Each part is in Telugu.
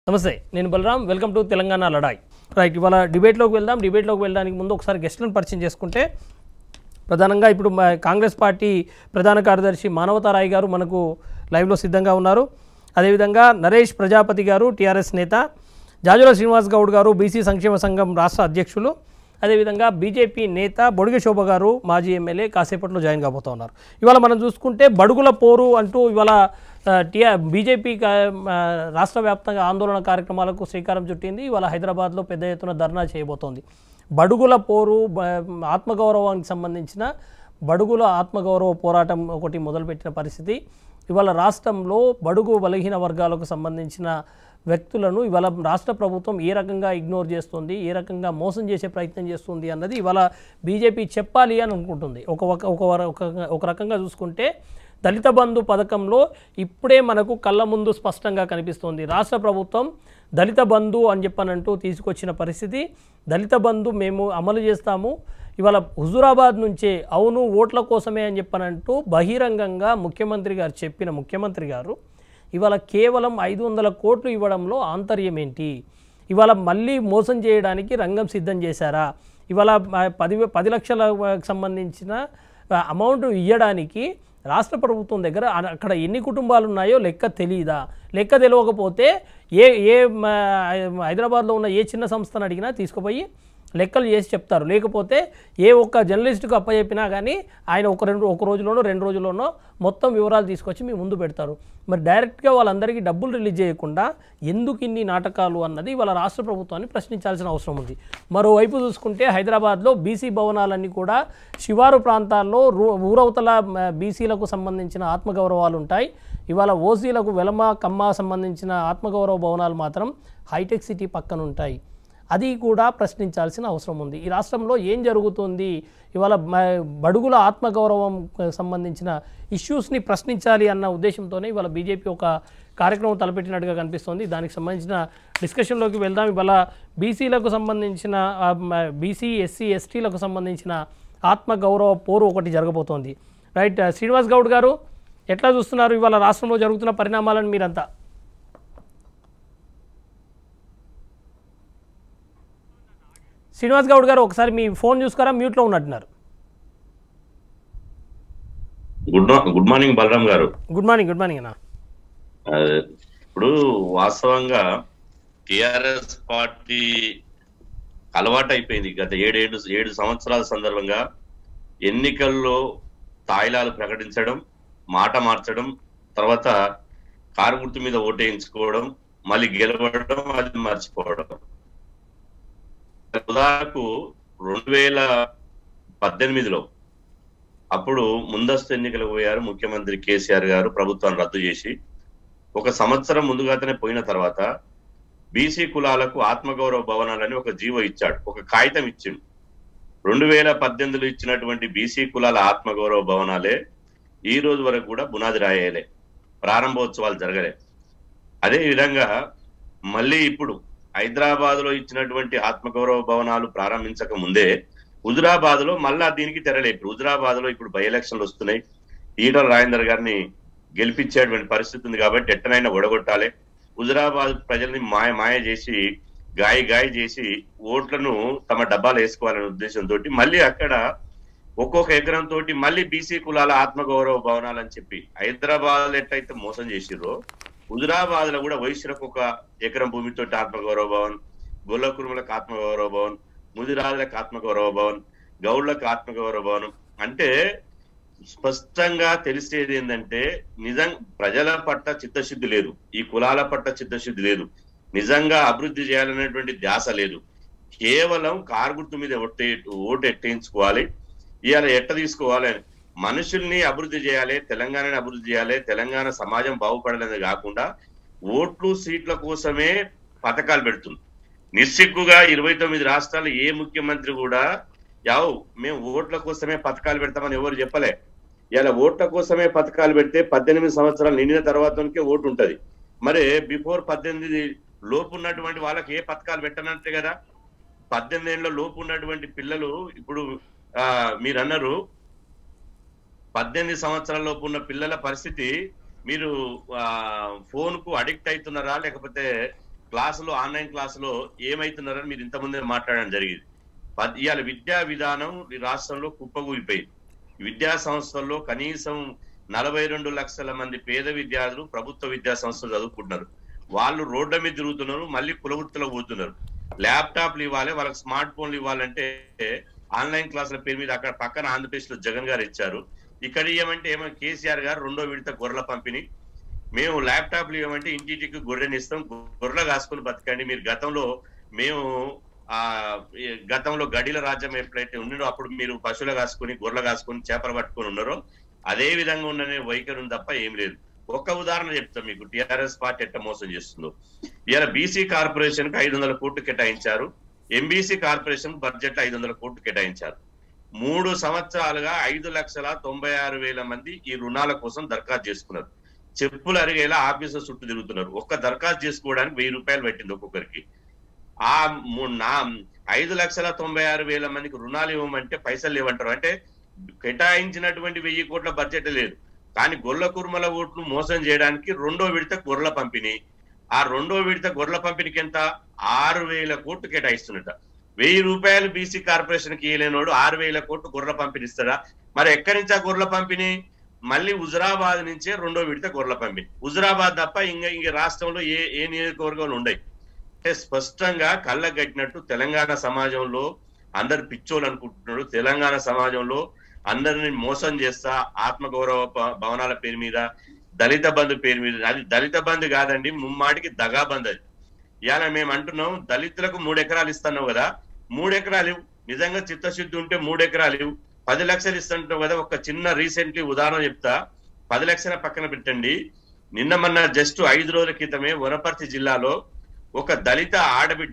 నమస్తే నేను Balaram welcome to Telangana Ladai right ఇవాళ డిబేట్లోకి వెళ్దాం డిబేట్లోకి వెళ్ళడానికి ముందు ఒకసారి గెస్ట్లను పరిచయం చేసుకుంటే ప్రధానంగా ఇప్పుడు మా కాంగ్రెస్ పార్టీ ప్రధాన కార్యదర్శి మానవతారాయ్ గారు మనకు లైవ్లో సిద్ధంగా ఉన్నారు అదేవిధంగా నరేష్ ప్రజాపతి గారు టీఆర్ఎస్ నేత జాజుల శ్రీనివాస్ గౌడ్ గారు బీసీ సంక్షేమ సంఘం రాష్ట్ర అధ్యక్షులు అదేవిధంగా బీజేపీ నేత బొడిగ శోభ గారు మాజీ ఎమ్మెల్యే కాసేపట్లో జాయిన్ కాబోతూ ఉన్నారు ఇవాళ మనం చూసుకుంటే బడుగుల పోరు అంటూ ఇవాళ ఆ, టీఆర్ బీజేపీ కా- ఆ, రాష్ట్ర వ్యాప్తంగా ఆందోళన కార్యక్రమాలకు శ్రీకారం చుట్టింది ఇవాళ హైదరాబాద్లో పెద్ద ఎత్తున ధర్నా చేయబోతోంది బడుగుల పోరు బ- ఆత్మగౌరవానికి సంబంధించిన బడుగుల ఆత్మగౌరవ పోరాటం ఒకటి మొదలుపెట్టిన పరిస్థితి ఇవాళ రాష్ట్రంలో బడుగు బలహీన వర్గాలకు సంబంధించిన వ్యక్తులను ఇవాళ రాష్ట్ర ప్రభుత్వం ఏ రకంగా ఇగ్నోర్ చేస్తుంది ఏ రకంగా మోసం చేసే ప్రయత్నం చేస్తుంది అన్నది ఇవాళ బీజేపీ చెప్పాలి అని అనుకుంటుంది ఒక ఒక ఒక వర- ఒక- ఒక రకంగా చూసుకుంటే దళిత బంధు పథకంలో ఇప్పుడే మనకు కళ్ళ ముందు స్పష్టంగా కనిపిస్తుంది రాష్ట్ర ప్రభుత్వం దళిత బంధు అని చెప్పనంటూ తీసుకొచ్చిన పరిస్థితి దళిత బంధు మేము అమలు చేస్తాము ఇవాళ హుజురాబాద్ నుంచే అవును ఓట్ల కోసమే అని చెప్పనంటూ బహిరంగంగా ముఖ్యమంత్రి గారు చెప్పిన ముఖ్యమంత్రి గారు ఇవాళ కేవలం ఐదు వందల కోట్లు ఇవ్వడంలో ఆంతర్యం ఏంటి ఇవాళ మళ్ళీ మోసం చేయడానికి రంగం సిద్ధం చేశారా ఇవాళ ఆ, పది పది లక్షలకు సంబంధించిన అమౌంట్ ఇవ్వడానికి రాష్ట్ర ప్రభుత్వం దగ్గర అ- అక్కడ ఎన్ని కుటుంబాలు ఉన్నాయో లెక్క తెలియదా లెక్క తెలియకపోతే ఏ ఏ మ, హైదరాబాద్లో ఉన్న ఏ చిన్న సంస్థను అడిగినా తీసుకుపోయి లెక్కలు చేసి చెప్తారు లేకపోతే ఏ ఒక్క జర్నలిస్ట్కు అప్పచెప్పినా కానీ ఆయన ఒక రెండు ఒక రోజులోనో రెండు రోజుల్లోనో మొత్తం వివరాలు తీసుకొచ్చి మీ ముందు పెడతారు మరి డైరెక్ట్గా వాళ్ళందరికీ డబ్బులు రిలీజ్ చేయకుండా ఎందుకు ఇన్ని నాటకాలు అన్నది వాళ్ళ రాష్ట్ర ప్రభుత్వాన్ని ప్రశ్నించాల్సిన అవసరం ఉంది మరోవైపు చూసుకుంటే హైదరాబాద్లో బీసీ భవనాలన్నీ కూడా శివారు ప్రాంతాల్లో రూ- ఊరవతల మ, బీసీలకు సంబంధించిన ఆత్మగౌరవాలు ఉంటాయి ఇవాళ ఓసీలకు వెలమ కమ్మ సంబంధించిన ఆత్మగౌరవ భవనాలు మాత్రం హైటెక్ సిటీ పక్కన ఉంటాయి అది కూడా ప్రశ్నించాల్సిన అవసరం ఉంది ఈ రాష్ట్రంలో ఏం జరుగుతుంది ఇవాళ మ- బడుగుల ఆత్మగౌరవం సంబంధించిన ఇష్యూస్ని ప్రశ్నించాలి అన్న ఉద్దేశంతోనే ఇవాళ బీజేపీ ఒక కార్యక్రమం తలపెట్టినట్టుగా కనిపిస్తోంది దానికి సంబంధించిన డిస్కషన్లోకి వెళ్దాం ఇవాళ బీసీలకు సంబంధించిన బీసీ ఎస్సీ ఎస్టీలకు సంబంధించిన ఆత్మగౌరవ పోరు ఒకటి జరగబోతోంది రైట్ శ్రీనివాస్ గౌడ్ గారు ఎట్లా చూస్తున్నారు ఇవాళ రాష్ట్రంలో జరుగుతున్న పరిణామాలను మీరంతా శ్రీనివాస్ గౌడ్ గారు ఒకసారి మీ ఫోన్ చూసుకురా మ్యూట్లో ఉన్నట్టున్నారు గుడ్ మా- గుడ్ మార్నింగ్ బలరాం గారు గుడ్ మార్నింగ్ గుడ్ మార్నింగ్ అన్న ఆ, ఇప్పుడు వాస్తవంగా టిఆర్ఎస్ పార్టీ అలవాటు అయిపోయింది గత ఏడేడు ఏడు సంవత్సరాల సందర్భంగా ఎన్నికల్లో తాయిలాలు ప్రకటించడం మాట మార్చడం తర్వాత కారు గుర్తు మీద ఓటేయించుకోవడం మళ్ళీ గెలవడం అది మర్చిపోవడం ఉదాహరణకు రెండు వేల పద్దెనిమిదిలో అప్పుడు ముందస్తు ఎన్నికలకు పోయారు ముఖ్యమంత్రి కేసీఆర్ గారు ప్రభుత్వాన్ని రద్దు చేసి ఒక సంవత్సరం ముందుగానే పోయిన తర్వాత బీసీ కులాలకు ఆత్మగౌరవ భవనాలని ఒక జీవో ఇచ్చాడు ఒక కాగితం ఇచ్చిండు రెండు వేల పద్దెనిమిదిలో ఇచ్చినటువంటి బీసీ కులాల ఆత్మగౌరవ భవనాలే ఈ రోజు వరకు కూడా బునాది రాయేలే ప్రారంభోత్సవాలు జరగలే అదే విధంగా మళ్ళీ ఇప్పుడు హైదరాబాద్ లో ఇచ్చినటువంటి ఆత్మగౌరవ భవనాలు ప్రారంభించక ముందే హుజురాబాద్ లో మళ్ళా దీనికి తెరలేపు హుజురాబాద్ లో ఇప్పుడు బై ఎలక్షన్లు వస్తున్నాయి ఈటల రాజేందర్ గారిని గెలిపించేటువంటి పరిస్థితి ఉంది కాబట్టి ఎట్టనైనా ఒడగొట్టాలి హుజురాబాద్ ప్రజల్ని మాయ మాయ చేసి గాయ గాయ చేసి ఓట్లను తమ డబ్బాలు వేసుకోవాలనే ఉద్దేశంతో మళ్ళీ అక్కడ ఒక్కొక్క ఎకరం తోటి మళ్ళీ బీసీ కులాల ఆత్మగౌరవ భవనాలని చెప్పి హైదరాబాద్ ఎట్టయితే మోసం చేసిర్రో హుజురాబాద్ లో కూడా వైశ్యులకు ఒక ఎకరం భూమితోటి ఆత్మగౌరవ భవన్ గొల్ల కురుములకు ఆత్మగౌరవ భవన్ ముదిరాజులకు ఆత్మగౌరవ భవన్ గౌడ్లకు ఆత్మగౌరవ భవనం అంటే స్పష్టంగా తెలిసేది ఏంటంటే నిజం ప్రజల పట్ల చిత్తశుద్ధి లేదు ఈ కులాల పట్ల చిత్తశుద్ధి లేదు నిజంగా అభివృద్ధి చేయాలనేటువంటి ధ్యాస లేదు కేవలం కారు గుర్తు మీద ఒట్టే ఓటు ఎట్టేయించుకోవాలి ఇవాళ ఎట్ట తీసుకోవాలి అని మనుషుల్ని అభివృద్ధి చేయాలి తెలంగాణని అభివృద్ధి చేయాలి తెలంగాణ సమాజం బాగుపడాలనేది కాకుండా ఓట్లు సీట్ల కోసమే పథకాలు పెడుతుంది నిస్సిగ్గుగా ఇరవై తొమ్మిది రాష్ట్రాలు ఏ ముఖ్యమంత్రి కూడా యావు మేము ఓట్ల కోసమే పథకాలు పెడతామని ఎవరు చెప్పలే ఇలా ఓట్ల కోసమే పథకాలు పెడితే పద్దెనిమిది సంవత్సరాలు నిండిన తర్వాతకే ఓటు ఉంటది మరి బిఫోర్ పద్దెనిమిది లోపు ఉన్నటువంటి వాళ్ళకి ఏ పథకాలు పెట్టనంటే కదా పద్దెనిమిది ఏళ్ళ లోపు ఉన్నటువంటి పిల్లలు ఇప్పుడు ఆ మీరు అన్నారు పద్దెనిమిది సంవత్సరాల లోపు ఉన్న పిల్లల పరిస్థితి మీరు ఆ ఫోన్ కు అడిక్ట్ అవుతున్నారా లేకపోతే క్లాసులో ఆన్లైన్ క్లాసులో ఏమైతున్నారని మీరు ఇంతకుముందే మాట్లాడడం జరిగింది పద్- ఇవాళ విద్యా విధానం ఈ రాష్ట్రంలో కుప్పగూలిపోయింది విద్యా సంస్థల్లో కనీసం నలభై రెండు లక్షల మంది పేద విద్యార్థులు ప్రభుత్వ విద్యా సంస్థలు చదువుకుంటున్నారు వాళ్ళు రోడ్ల మీద తిరుగుతున్నారు మళ్ళీ కులవృత్తిలో పోతున్నారు ల్యాప్టాప్లు ఇవ్వాలి వాళ్ళకి స్మార్ట్ ఫోన్లు ఇవ్వాలంటే ఆన్లైన్ క్లాసుల పేరు మీద అక్కడ పక్కన ఆంధ్రప్రదేశ్ లో జగన్ గారు ఇచ్చారు ఇక్కడ ఏమంటే ఏమో కేసీఆర్ గారు రెండో విడత గొర్రెల పంపిణీ మేము ల్యాప్టాప్లు ఇవ్వమంటే ఇంటింటికి గొర్రెని ఇస్తాం గొర్రెలు కాసుకొని బతకండి మీరు గతంలో మేము ఆ ఈ గతంలో గడిల రాజ్యం ఎప్పుడైతే ఉన్నారో అప్పుడు మీరు పశువులు కాసుకొని గొర్రెలు కాసుకొని చేపలు పట్టుకొని ఉన్నారో అదే విధంగా ఉండనే వైఖరి ఉంది తప్ప ఏం లేదు ఒక్క ఉదాహరణ చెప్తాం మీకు టిఆర్ఎస్ పార్టీ ఎట్ట మోసం చేస్తుందో ఇవాళ బీసీ కార్పొరేషన్ కి ఐదు వందల కోట్లు కేటాయించారు ఎంబీసీ కార్పొరేషన్ బడ్జెట్ ఐదు వందల కోట్లు కేటాయించారు మూడు సంవత్సరాలుగా ఐదు లక్షల తొంభై ఆరు వేల మంది ఈ రుణాల కోసం దరఖాస్తు చేసుకున్నారు చెప్పులు అరిగేలా ఆఫీసర్ చుట్టూ తిరుగుతున్నారు ఒక్క దరఖాస్తు చేసుకోవడానికి వెయ్యి రూపాయలు పెట్టింది ఒక్కొక్కరికి ఆ ము- నా ఐదు లక్షల తొంభై ఆరు వేల మందికి రుణాలు ఇవ్వమంటే పైసలు లేవంటారు అంటే కేటాయించినటువంటి వెయ్యి కోట్ల బడ్జెట్ లేదు కానీ గొర్రెల కుర్మల ఓట్లు మోసం చేయడానికి రెండో విడత గొర్రెల పంపిణీ ఆ రెండో విడత గొర్రెల పంపిణీకి ఎంత ఆరు వేల కోట్లు కేటాయిస్తున్నట వెయ్యి రూపాయలు బీసీ కార్పొరేషన్ కి ఇవ్వలేనోడు ఆరు వేల కోట్లు గొర్రెల పంపిణీ ఇస్తాడా మరి ఎక్కడి నుంచి ఆ గొర్రెల పంపిణీ మళ్ళీ హుజరాబాద్ నుంచే రెండో విడత గొర్రెల పంపిణీ హుజరాబాద్ తప్ప ఇంకా ఇంక రాష్ట్రంలో ఏ ఏ నియోజకవర్గాలు ఉండయి అంటే స్పష్టంగా కళ్ళగట్టినట్టు తెలంగాణ సమాజంలో అందరు పిచ్చోళ్ళు అనుకుంటున్నారు తెలంగాణ సమాజంలో అందరిని మోసం చేస్తా ఆత్మగౌరవ ప- భవనాల పేరు మీద దళిత బంధు పేరు మీద అది దళిత బంధు కాదండి ముమ్మాటికి దగా బంధు అది ఇవాళ మేము అంటున్నాం దళితులకు మూడు ఎకరాలు ఇస్తున్నావు కదా మూడు ఎకరాలు ఇవ్వు. నిజంగా చిత్తశుద్ధి ఉంటే మూడు ఎకరాలు ఇవ్వు. పది లక్షలు ఇస్తుంటావు కదా ఒక చిన్న రీసెంట్లీ ఉదాహరణ చెప్తా పది లక్షల పక్కన పెట్టండి నిన్న మొన్న జస్ట్ ఐదు రోజుల క్రితమే వనపర్తి జిల్లాలో ఒక దళిత ఆడబిడ్డ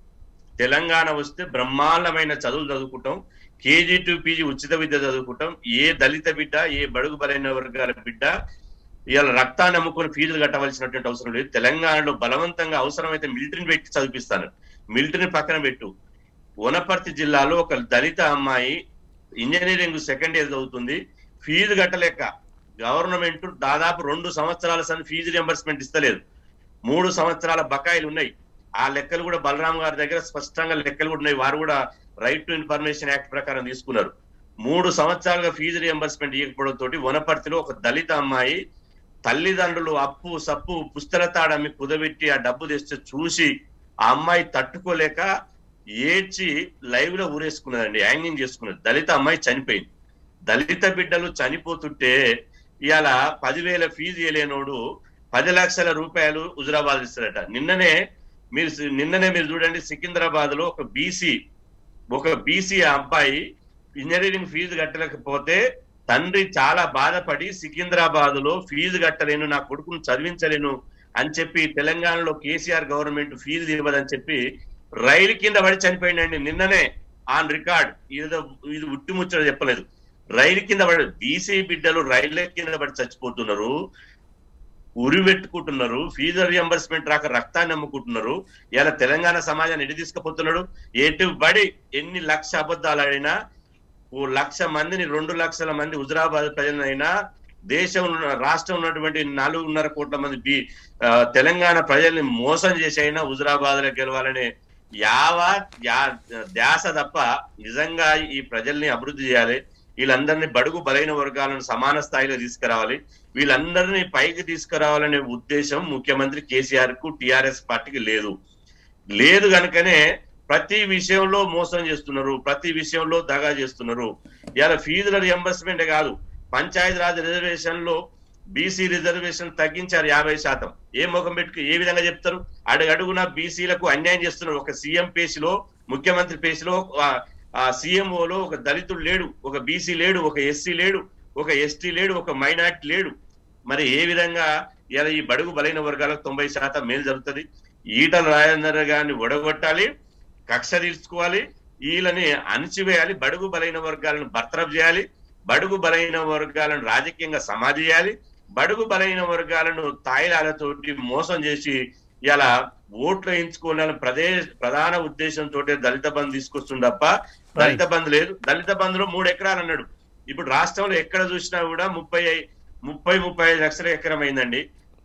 తెలంగాణ వస్తే బ్రహ్మాండమైన చదువులు చదువుకుంటాం కేజీ టు పీజీ ఉచిత విద్య చదువుకుంటాం ఏ దళిత బిడ్డ ఏ బడుగు బలైన వర్గాల బిడ్డ ఇవాళ రక్తాన్ని అమ్ముకొని ఫీజులు కట్టవలసినటువంటి అవసరం లేదు తెలంగాణలో బలవంతంగా అవసరమైతే మిలిటరీని పెట్టి చదివిస్తాను మిలిటరీని పక్కన పెట్టు వనపర్తి జిల్లాలో ఒక దళిత అమ్మాయి ఇంజనీరింగ్ సెకండ్ ఇయర్ చదువుతుంది ఫీజు కట్టలేక గవర్నమెంట్ దాదాపు రెండు సంవత్సరాల సన్ ఫీజు రియంబర్స్మెంట్ ఇస్తలేదు మూడు సంవత్సరాల బకాయిలు ఉన్నాయి ఆ లెక్కలు కూడా బలరాం గారి దగ్గర స్పష్టంగా లెక్కలు కూడా ఉన్నాయి వారు కూడా రైట్ టు ఇన్ఫర్మేషన్ యాక్ట్ ప్రకారం తీసుకున్నారు మూడు సంవత్సరాలుగా ఫీజు రియంబర్స్మెంట్ ఇవ్వకపోవడం తోటి వనపర్తిలో ఒక దళిత అమ్మాయి తల్లిదండ్రులు అప్పు సప్పు పుస్తలతాడమ్మి కుదబెట్టి ఆ డబ్బు తెస్తే చూసి ఆ అమ్మాయి తట్టుకోలేక ఏడ్చి లైవ్ లో ఊరేసుకున్నదండి యాంగింగ్ చేసుకున్నది దళిత అమ్మాయి చనిపోయింది దళిత బిడ్డలు చనిపోతుంటే ఇవాళ పదివేల ఫీజు ఇవ్వలేనోడు పది లక్షల రూపాయలు హుజరాబాద్ ఇస్తారట నిన్ననే మీరు నిన్ననే మీరు చూడండి సికింద్రాబాద్ లో ఒక బీసీ ఒక బీసీ అబ్బాయి ఇంజనీరింగ్ ఫీజు కట్టలేకపోతే తండ్రి చాలా బాధపడి సికింద్రాబాద్ లో ఫీజు కట్టలేను నా కొడుకును చదివించలేను అని చెప్పి తెలంగాణలో కేసీఆర్ గవర్నమెంట్ ఫీజు ఇవ్వదని చెప్పి రైలు కింద పడి చనిపోయిందండి నిన్ననే ఆన్ రికార్డ్ ఏదో ఇది ఉట్టి ముచ్చట చెప్పలేదు రైలు కింద పడి బీసీ బిడ్డలు రైళ్ల కింద పడి చచ్చిపోతున్నారు ఉరి పెట్టుకుంటున్నారు ఫీజు రియంబర్స్మెంట్ రాక రక్తాన్ని అమ్ముకుంటున్నారు ఇలా తెలంగాణ సమాజాన్ని ఎటు తీసుకుపోతున్నాడు ఎటు బడి ఎన్ని లక్ష అబద్ధాలు ఆడినా ఓ లక్ష మందిని రెండు లక్షల మంది హుజరాబాద్ ప్రజలైనా దేశం ఉన్న- రాష్ట్రం ఉన్నటువంటి నాలుగున్నర కోట్ల మంది బి ఆ, తెలంగాణ ప్రజల్ని మోసం చేసి అయినా హుజరాబాద్ లో గెలవాలనే యావ యా- ధ్యాస తప్ప నిజంగా ఈ ప్రజల్ని అభివృద్ధి చేయాలి వీళ్ళందరినీ బడుగు బలైన వర్గాలను సమాన స్థాయిలో తీసుకురావాలి వీళ్ళందరినీ పైకి తీసుకురావాలనే ఉద్దేశం ముఖ్యమంత్రి కేసీఆర్ కు టిఆర్ఎస్ పార్టీకి లేదు లేదు కనుకనే ప్రతి విషయంలో మోసం చేస్తున్నారు ప్రతి విషయంలో దగా చేస్తున్నారు ఇలా ఫీజుల రియంబర్స్మెంట్ కాదు పంచాయతీ రాజ్ రిజర్వేషన్ లో బీసీ రిజర్వేషన్ తగ్గించారు యాభై శాతం ఏ ముఖం పెట్టుకు ఏ విధంగా చెప్తారు అడుగడుగున బీసీలకు అన్యాయం చేస్తున్నారు ఒక సీఎం పేసిలో ముఖ్యమంత్రి పేసిలో ఆ సీఎంఓలో ఒక దళితుడు లేడు ఒక బీసీ లేడు ఒక ఎస్సీ లేడు ఒక ఎస్టీ లేడు ఒక మైనార్టీ లేడు మరి ఏ విధంగా ఇలా ఈ బడుగు బలైన వర్గాలకు తొంభై శాతం మేలు జరుగుతుంది ఈటల రాజేందర్ గారిని ఒడగొట్టాలి కక్ష తీర్చుకోవాలి వీళ్ళని అణిచివేయాలి బడుగు బలైన వర్గాలను బర్తరఫ్ చేయాలి బడుగు బలైన వర్గాలను రాజకీయంగా సమాధి చేయాలి బడుగు బలైన వర్గాలను తాయిలాలతోటి మోసం చేసి ఇలా ఓట్లు వేయించుకోవాలని ప్రదేశ్ ప్రధాన ఉద్దేశంతో దళిత బంధు తీసుకొస్తుంది తప్ప దళిత బంధు లేదు దళిత బంధులో మూడు ఎకరాలు అన్నాడు ఇప్పుడు రాష్ట్రంలో ఎక్కడ చూసినా కూడా ముప్పై ఐ- ముప్పై ముప్పై ఐదు లక్షల ఎకరం అయిందండి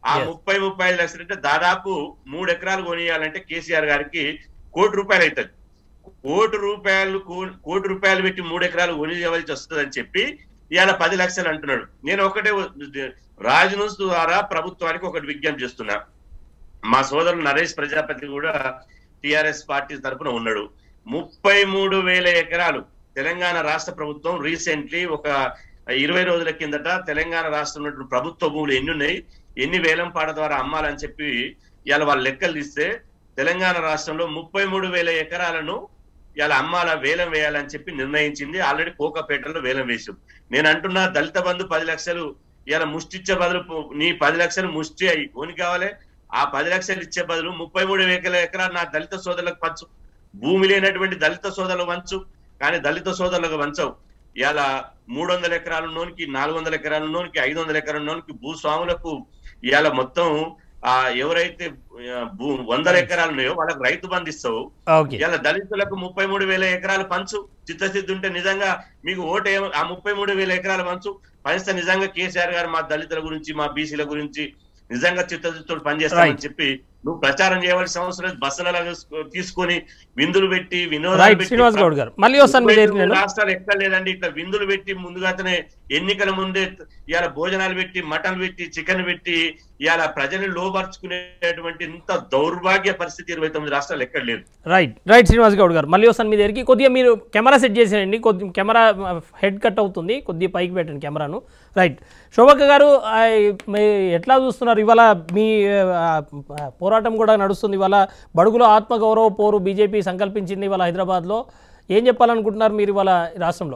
ఆ Yes. ముప్పై ముప్పై ఐదు లక్షలు అంటే దాదాపు మూడు ఎకరాలు కొనియాలంటే కేసీఆర్ గారికి కోటి రూపాయలు అవుతుంది కోటి రూపాయలు కో- కోటి రూపాయలు పెట్టి మూడు ఎకరాలు కొనియవలసి వస్తుందని చెప్పి ఇవాళ పది లక్షలు అంటున్నాడు నేను ఒకటే రాజనూస్ ద్వారా ప్రభుత్వానికి ఒకటి విజ్ఞప్తి చేస్తున్నా మా సోదరుడు నరేష్ ప్రజాపతి కూడా టిఆర్ఎస్ పార్టీ తరఫున ఉన్నాడు ముప్పై మూడు వేల ఎకరాలు తెలంగాణ రాష్ట్ర ప్రభుత్వం రీసెంట్లీ ఒక ఇరవై రోజుల కిందట తెలంగాణ రాష్ట్రంలో ఉన్నటువంటి ప్రభుత్వ భూములు ఎన్ని ఉన్నాయి ఎన్ని వేలం పాట ద్వారా అమ్మాలని చెప్పి ఇవాళ వాళ్ళు లెక్కలు తీస్తే తెలంగాణ రాష్ట్రంలో ముప్పై మూడు వేల ఎకరాలను ఇవాళ అమ్మాల వేలం వేయాలని చెప్పి నిర్ణయించింది ఆల్రెడీ కోకపేటలో వేలం వేసాం నేను అంటున్నా దళిత బంధు పది లక్షలు ఇవాళ ముష్టి ఇచ్చే బదులు పో- నీ పది లక్షలు ముష్టి అయ్యి ఓని కావాలి ఆ పది లక్షలు ఇచ్చే బదులు ముప్పై మూడు వేల ఎకరాలు నా దళిత సోదరులకు పంచు భూమి లేనటువంటి దళిత సోదరులు వంచు కానీ దళిత సోదరులకు వంచవు ఇలా మూడు వందల ఎకరాల ఉన్నోనికి నాలుగు వందల ఎకరాల ఉన్నోనికి ఐదు వందల ఎకరాల ఉన్నోనికి భూస్వాములకు ఇవాళ మొత్తం ఆ ఎవరైతే ఆ, భూ వందల ఎకరాలు ఉన్నాయో వాళ్ళకి రైతు బంధు ఇస్తావు ఓకే ఇలా దళితులకు ముప్పై మూడు వేల ఎకరాలు పంచు చిత్తశుద్ధి ఉంటే నిజంగా మీకు ఓటు ఏమ ఆ ముప్పై మూడు వేల ఎకరాలు పంచు పంచితే నిజంగా కేసీఆర్ గారు మా దళితుల గురించి మా బీసీల గురించి నిజంగా చిత్తశుద్ధితో పనిచేస్తామని చెప్పి నువ్వు ప్రచారం చేయవలసిన అవసరం లేదు బస్సులలో తీసుకొని విందులు పెట్టి వినోదాలు రైట్ పెట్టి శ్రీనివాస్ గౌడ్ గారు మళ్ళీ వస్తాను మీ దగ్గరికి నేను రాష్ట్రాలు ఎక్కడ లేదండి ఇట్లా విందులు పెట్టి ముందుగానే ఎన్నికల ముందే ఇవాళ భోజనాలు పెట్టి మటన్ పెట్టి చికెన్ పెట్టి ఇవాళ ప్రజల్ని లోపరుచుకునేటువంటి ఇంత దౌర్భాగ్య పరిస్థితి ఇరవై తొమ్మిది రాష్ట్రాలు ఎక్కడ లేదు రైట్ రైట్ శ్రీనివాస్ గౌడ్ గారు మళ్ళీ వస్తాను మీ దగ్గరికి కొద్దిగా మీరు కెమెరా సెట్ చేసేయండి కొద్ది కెమెరా హెడ్ కట్ అవుతుంది కొద్దిగా పైకి పెట్టండి కెమెరాను రైట్ శోభక్క గారు ఆ, మీ ఎట్లా చూస్తున్నారు ఇవాళ మీ ఆ, పోరాటం కూడా నడుస్తుంది ఇవాళ బడుగులో ఆత్మగౌరవ పోరు బీజేపీ సంకల్పించింది ఇవాళ హైదరాబాద్లో ఏం చెప్పాలనుకుంటున్నారు మీరు ఇవాళ ఈ రాష్ట్రంలో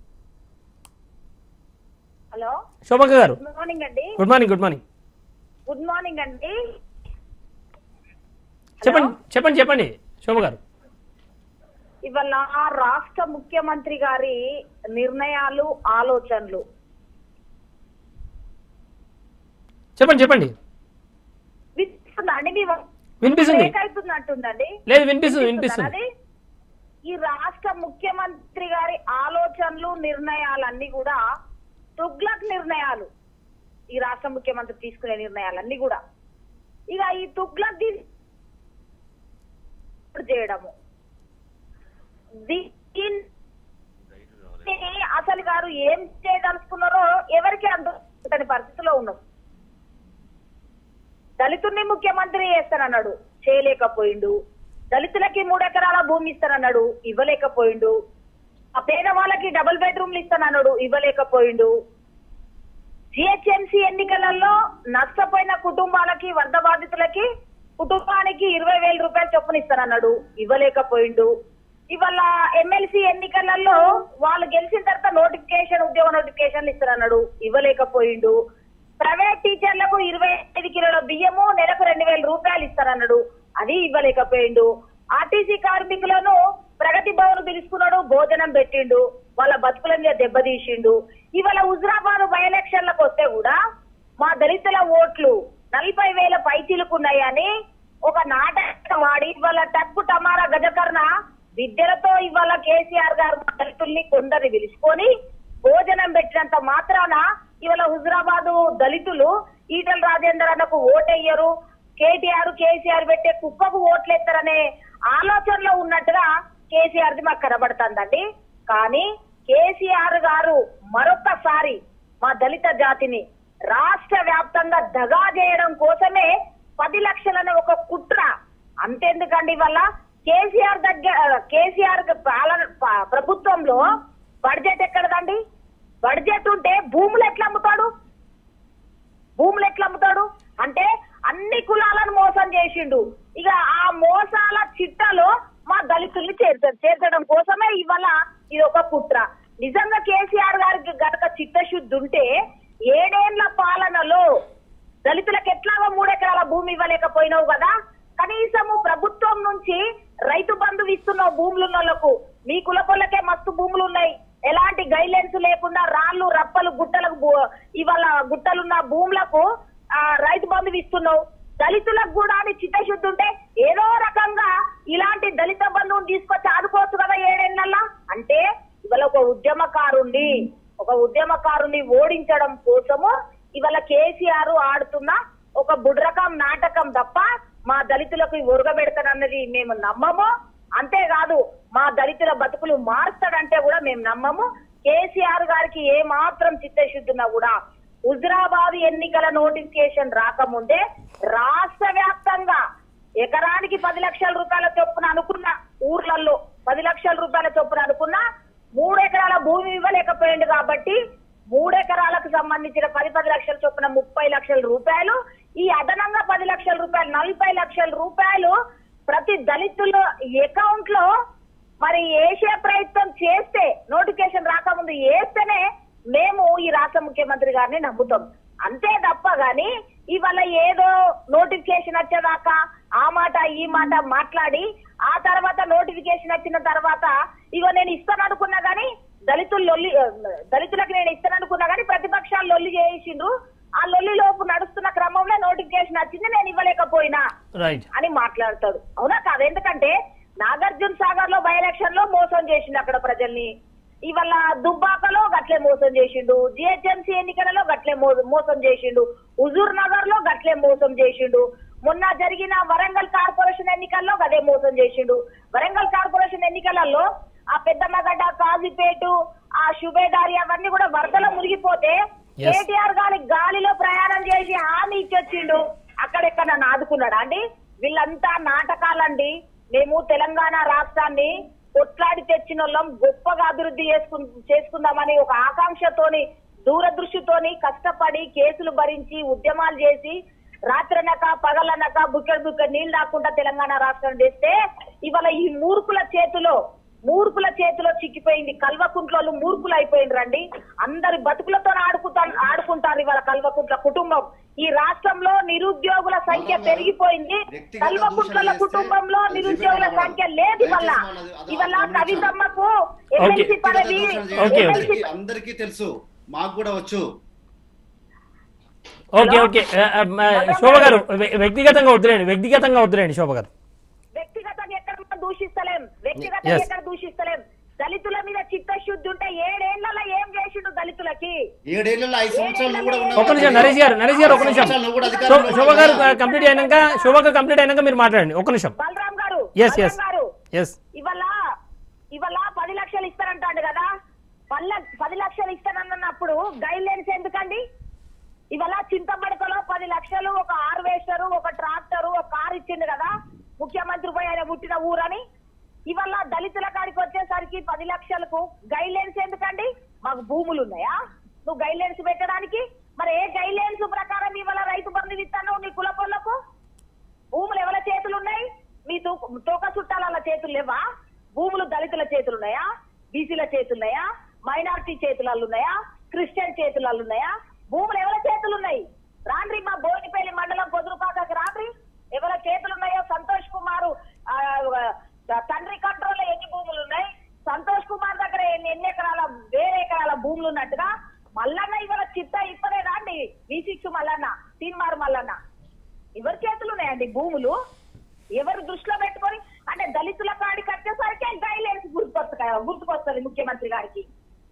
హలో శోభక్క గారు గుడ్ మార్నింగ్ అండి good morning good morning good morning అండి చెప్పండి చెప్పండి చెప్పండి శోభ గారు ఇవాళ రాష్ట్ర ముఖ్యమంత్రి గారి నిర్ణయాలు ఆలోచనలు చెప్పండి చెప్పండి వినిపిస్తుందా అండి మీ వ- వినిపిస్తుంది బ్రేక్ అవుతున్నట్టుందండి లేదు వినిపిస్తుంది వినిపిస్తుంది అది ఈ రాష్ట్ర ముఖ్యమంత్రి గారి ఆలోచనలు నిర్ణయాలన్నీ కూడా తుగ్లక్ నిర్ణయాలు ఈ రాష్ట్ర ముఖ్యమంత్రి తీసుకునే నిర్ణయాలన్నీ కూడా ఇక ఈ తుగ్లక్ ది- చేయడము దీన్ని అసలు గారు ఏం చేయదలుచుకున్నారో ఎవరికి అందుకని పరిస్థితిలో ఉన్నాం దళితుడిని ముఖ్యమంత్రి చేస్తానన్నాడు చేయలేకపోయిండు దళితులకి మూడు ఎకరాల భూమి ఇస్తానన్నాడు ఇవ్వలేకపోయిండు ఆ పేదవాళ్ళకి డబుల్ బెడ్రూమ్లు ఇస్తానన్నాడు ఇవ్వలేకపోయిండు జిహెచ్ఎంసీ ఎన్నికలలో నష్టపోయిన కుటుంబాలకి వరద బాధితులకి కుటుంబానికి ఇరవై వేల రూపాయలు చొప్పున ఇస్తానన్నాడు ఇవ్వలేకపోయిండు ఇవాళ ఎమ్మెల్సీ ఎన్నికలలో వాళ్ళు గెలిచిన తర్వాత నోటిఫికేషన్ ఉద్యోగ నోటిఫికేషన్లు ఇస్తారన్నాడు ఇవ్వలేకపోయిండు ప్రైవేట్ టీచర్లకు ఇరవై ఐదు కిలోల బియ్యము నెలకు రెండు వేల రూపాయలు ఇస్తారన్నాడు అది ఇవ్వలేకపోయిండు ఆర్టీసీ కార్మికులను ప్రగతి భవన్ పిలుచుకున్నాడు భోజనం పెట్టిండు వాళ్ళ బతుకుల మీద దెబ్బతీసిండు ఇవాళ హుజరాబాద్ బై ఎలక్షన్లకు వస్తే కూడా మా దళితుల ఓట్లు నలభై వేల పైచీలుకున్నాయని ఒక నాటకం వాడి ఇవాళ టక్కు టమారా గజకర్ణ విద్యలతో ఇవాళ కేసీఆర్ గారు మా దళితుల్ని కొందరిని పిలుచుకొని భోజనం పెట్టినంత మాత్రాన ఇవాళ హుజరాబాదు దళితులు ఈటల రాజేందర్ అన్నకు ఓటెయ్యరు కేటీఆర్ కేసీఆర్ పెట్టే కుక్కకు ఓట్లేస్తారనే ఆలోచనలో ఉన్నట్టుగా కేసీఆర్ ది మాకు కనబడుతుందండి కానీ కేసీఆర్ గారు మరొక్కసారి మా దళిత జాతిని రాష్ట్ర వ్యాప్తంగా దగా చేయడం కోసమే పది లక్షలనే ఒక కుట్ర అంతెందుకండి వల్ల కేసీఆర్ దగ్గర కేసీఆర్ పాలన ప- ప్రభుత్వంలో బడ్జెట్ ఎక్కడదండి బడ్జెట్ ఉంటే భూములు ఎట్లా అమ్ముతాడు భూములు ఎట్లా అమ్ముతాడు అంటే అన్ని కులాలను మోసం చేసిండు ఇక ఆ మోసాల చిట్టలో మా దళితుల్ని చేర్చారు చేర్చడం కోసమే ఇవాళ ఇది ఒక కుట్ర నిజంగా కేసీఆర్ గారికి గనక చిత్తశుద్ధి ఉంటే ఏడేళ్ల పాలనలో దళితులకు ఎట్లాగో మూడెకరాల భూమి ఇవ్వలేకపోయినావు కదా కనీసము ప్రభుత్వం నుంచి రైతు బంధు ఇస్తున్న భూములు ఉన్నోళ్లకు మీ కులపొల్లకే మస్తు భూములు ఉన్నాయి ఎలాంటి గైడ్లైన్స్ లేకుండా రాళ్ళు రప్పలు గుట్టలకు భూ- ఇవాళ గుట్టలున్న భూములకు ఆ, రైతు బంధు ఇస్తున్నావు దళితులకు కూడా అని చిత్తశుద్ధి ఉంటే ఏదో రకంగా ఇలాంటి దళిత బంధువుని తీసుకొచ్చి ఆదుకోవచ్చు కదా ఏడేళ్ళల్లా అంటే ఇవాళ ఒక ఉద్యమకారుండి ఒక ఉద్యమకారుని ఓడించడం కోసము ఇవాళ కేసీఆర్ ఆడుతున్న ఒక ఒక బుడ్రకం నాటకం తప్ప మా దళితులకు ఉరగబెడతానన్నది మేము నమ్మము అంతేకాదు మా దళితుల బతుకులు మారుస్తాడంటే కూడా మేము నమ్మము కేసీఆర్ గారికి ఏ మాత్రం చిత్తశుద్ధినా కూడా హుజరాబాద్ ఎన్నికల నోటిఫికేషన్ రాకముందే రాష్ట్ర వ్యాప్తంగా ఎకరానికి పది లక్షల రూపాయల చొప్పున అనుకున్న ఊర్లలో పది లక్షల రూపాయల చొప్పున అనుకున్న మూడు ఎకరాల భూమి ఇవ్వలేకపోయింది కాబట్టి మూడు ఎకరాలకు సంబంధించిన పది పది లక్షల చొప్పున ముప్పై లక్షల రూపాయలు ఈ అదనంగా పది లక్షల రూపాయలు నలభై లక్షల రూపాయలు ప్రతి దళితుల అకౌంట్ లో మరి వేసే ప్రయత్నం చేస్తే నోటిఫికేషన్ రాకముందు వేస్తేనే మేము ఈ రాష్ట్ర ముఖ్యమంత్రి గారిని నమ్ముతాం అంతే తప్ప గాని ఇవాళ ఏదో నోటిఫికేషన్ వచ్చేదాకా ఆ మాట ఈ మాట మాట్లాడి ఆ తర్వాత నోటిఫికేషన్ వచ్చిన తర్వాత ఇగో నేను ఇస్తాను అనుకున్నా గానీ దళితులు లొల్లి దళితులకు నేను ఇస్తాను అనుకున్నా గానీ ప్రతిపక్షాలు లొల్లి చేసిండ్రు ఆ లొల్లి లోపు నడుస్తున్న క్రమంలో నోటిఫికేషన్ వచ్చింది నేను ఇవ్వలేకపోయినా రైట్ అని మాట్లాడతాడు అవునా కాదు ఎందుకంటే నాగార్జున సాగర్ లో బై ఎలక్షన్ లో మోసం చేసిండు అక్కడ ప్రజల్ని ఇవాళ దుబ్బాకలో గట్లే మోసం చేసిండు జిహెచ్ఎంసీ ఎన్నికలలో గట్లే మో- మోసం చేసిండు హుజూర్ నగర్ లో గట్లే మోసం చేసిండు మొన్న జరిగిన వరంగల్ కార్పొరేషన్ ఎన్నికల్లో గదే మోసం చేసిండు వరంగల్ కార్పొరేషన్ ఎన్నికలలో ఆ పెద్దమ్మగడ్డ కాజీపేటు ఆ శుభేదారి అవన్నీ కూడా వరదలో మునిగిపోతే Yes. కేటీఆర్ గారి గాలిలో ప్రయాణం చేసి హామీ ఇచ్చొచ్చిండు అక్కడెక్కడ నన్ను ఆదుకున్నాడా అండి వీళ్ళంతా నాటకాలండి మేము తెలంగాణ రాష్ట్రాన్ని కొట్లాడి తెచ్చిన వాళ్ళం గొప్పగా అభివృద్ధి చేసుకు చేసుకుందామని ఒక ఆకాంక్షతోని దూరదృష్టితోని కష్టపడి కేసులు భరించి ఉద్యమాలు చేసి రాత్రనక పగలనక బుక్కెడు బుక్కెడు నీళ్ళు రాకుండా తెలంగాణ రాష్ట్రం చేస్తే ఇవాళ ఈ మూర్ఖుల చేతిలో మూర్ఖుల చేతిలో చిక్కిపోయింది కల్వకుంట్లోళ్ళు మూర్ఖులు అయిపోయింది రండి అందరి బతుకులతో ఆడుకుంటా ఆడుకుంటారు ఇవాళ కల్వకుంట్ల కుటుంబం ఈ రాష్ట్రంలో నిరుద్యోగుల సంఖ్య పెరిగిపోయింది వ్యక్తిగత కల్వకుంట్ల దూషణ చేస్తే కుటుంబంలో అది నిరుద్యోగుల జీవితం సంఖ్య లేదు ఇవాళ దయచేసి మనది- అది ఇవాళ గమనించాలి. కవితమ్మకు ఎమ్మెల్సీ Okay. పదవి వ్యక్తిగత దూషణ ఓకే, చేయడం ఓకే. అందరికీ- అందరికీ తెలుసు మాకు కూడా వచ్చు ఓకే ఓకే ఆ, ఆ, ఆ, శోభ గారు వ్య- వ్యక్తిగతంగా వద్దులేండి వ్యక్తిగతంగా వద్దులేండి శోభ గారు వ్యక్తిగతంగా ఎక్కడ మనం దూషిస్తలేం వ్యక్తిగతంగా Yes. ఎక్కడ దూషిస్తలేం దళితుల మీద చిత్తశుద్ధి ఉంటే ఏడేళ్లలో ఏం చేసిండు దళితులకి ఏడేళ్లలో ఐదు సంవత్సరాలు నువ్వు కూడా ఉన్నావు ఒక్క నిమిషం నరేష్ గారు నరేష్ గారు ఒక నిమిషం సంవత్సరాలు నువ్వు కూడా శో- అధికారంలో శోభ గారు ఉన్నావు. కంప్లీట్ అయినాక శోభగా కంప్లీట్ అయినాక మీరు మాట్లాడండి ఒక నిమిషం బలరాం గారు Yes, బలరాం yes. గారు ఎస్ ఇవాళ ఇవాళ పది లక్షలు ఇస్తారంటాడు కదా పల్ల పది లక్షలు ఇస్తానన్నప్పుడు గైడ్ లైన్స్ ఎందుకండి ఇవాళ చింతమడకలో పది లక్షలు ఒక హార్వెస్టర్ ఒక ట్రాక్టర్ ఒక కార్ ఇచ్చిండు కదా ముఖ్యమంత్రి పోయి ఆయన పుట్టిన ఊరని ఇవాళ దళితుల కాడికి వచ్చేసరికి పది లక్షలకు గైడ్ లైన్స్ ఎందుకండి మాకు భూములు ఉన్నాయా నువ్వు గైడ్ లైన్స్ పెట్టడానికి మరి ఏ గైడ్ లైన్స్ ప్రకారం ఇవాళ రైతు బంధు ఇస్తాను నీ కుల పొలకు భూములు ఎవరి చేతులు ఉన్నాయి మీ తూ- తోక చుట్టాల చేతులు లేవా భూములు దళితుల చేతులు ఉన్నాయా బీసీల చేతులు ఉన్నాయా మైనార్టీ చేతులలో ఉన్నాయా క్రిస్టియన్ చేతులలో ఉన్నాయా భూములు ఎవరి చేతులు ఉన్నాయి రాండ్రి మా బోయినపల్లి మండలం పొదురుపాకకి రాండ్రి ఎవరి చేతులు ఉన్నాయో సంతోష్ కుమార్ ఆ, ఆ, తండ్రి కంట్రోల్ లో ఎన్ని భూములు ఉన్నాయి సంతోష్ కుమార్ దగ్గర ఎన్ని ఎన్ని ఎకరాల వేరే ఎకరాల భూములు ఉన్నట్టుగా మల్లన్న ఇవాళ చిత్త ఇప్పదే రాండి వి సిక్స్ మల్లన్న తీన్మారు మల్లన్న ఎవరి చేతులు ఉన్నాయండి భూములు ఎవరు దృష్టిలో పెట్టుకొని అంటే దళితుల కాడికి వచ్చేసరికి గైడ్లైన్స్ గుర్తుకొస్తా గుర్తుకొస్తుంది ముఖ్యమంత్రి గారికి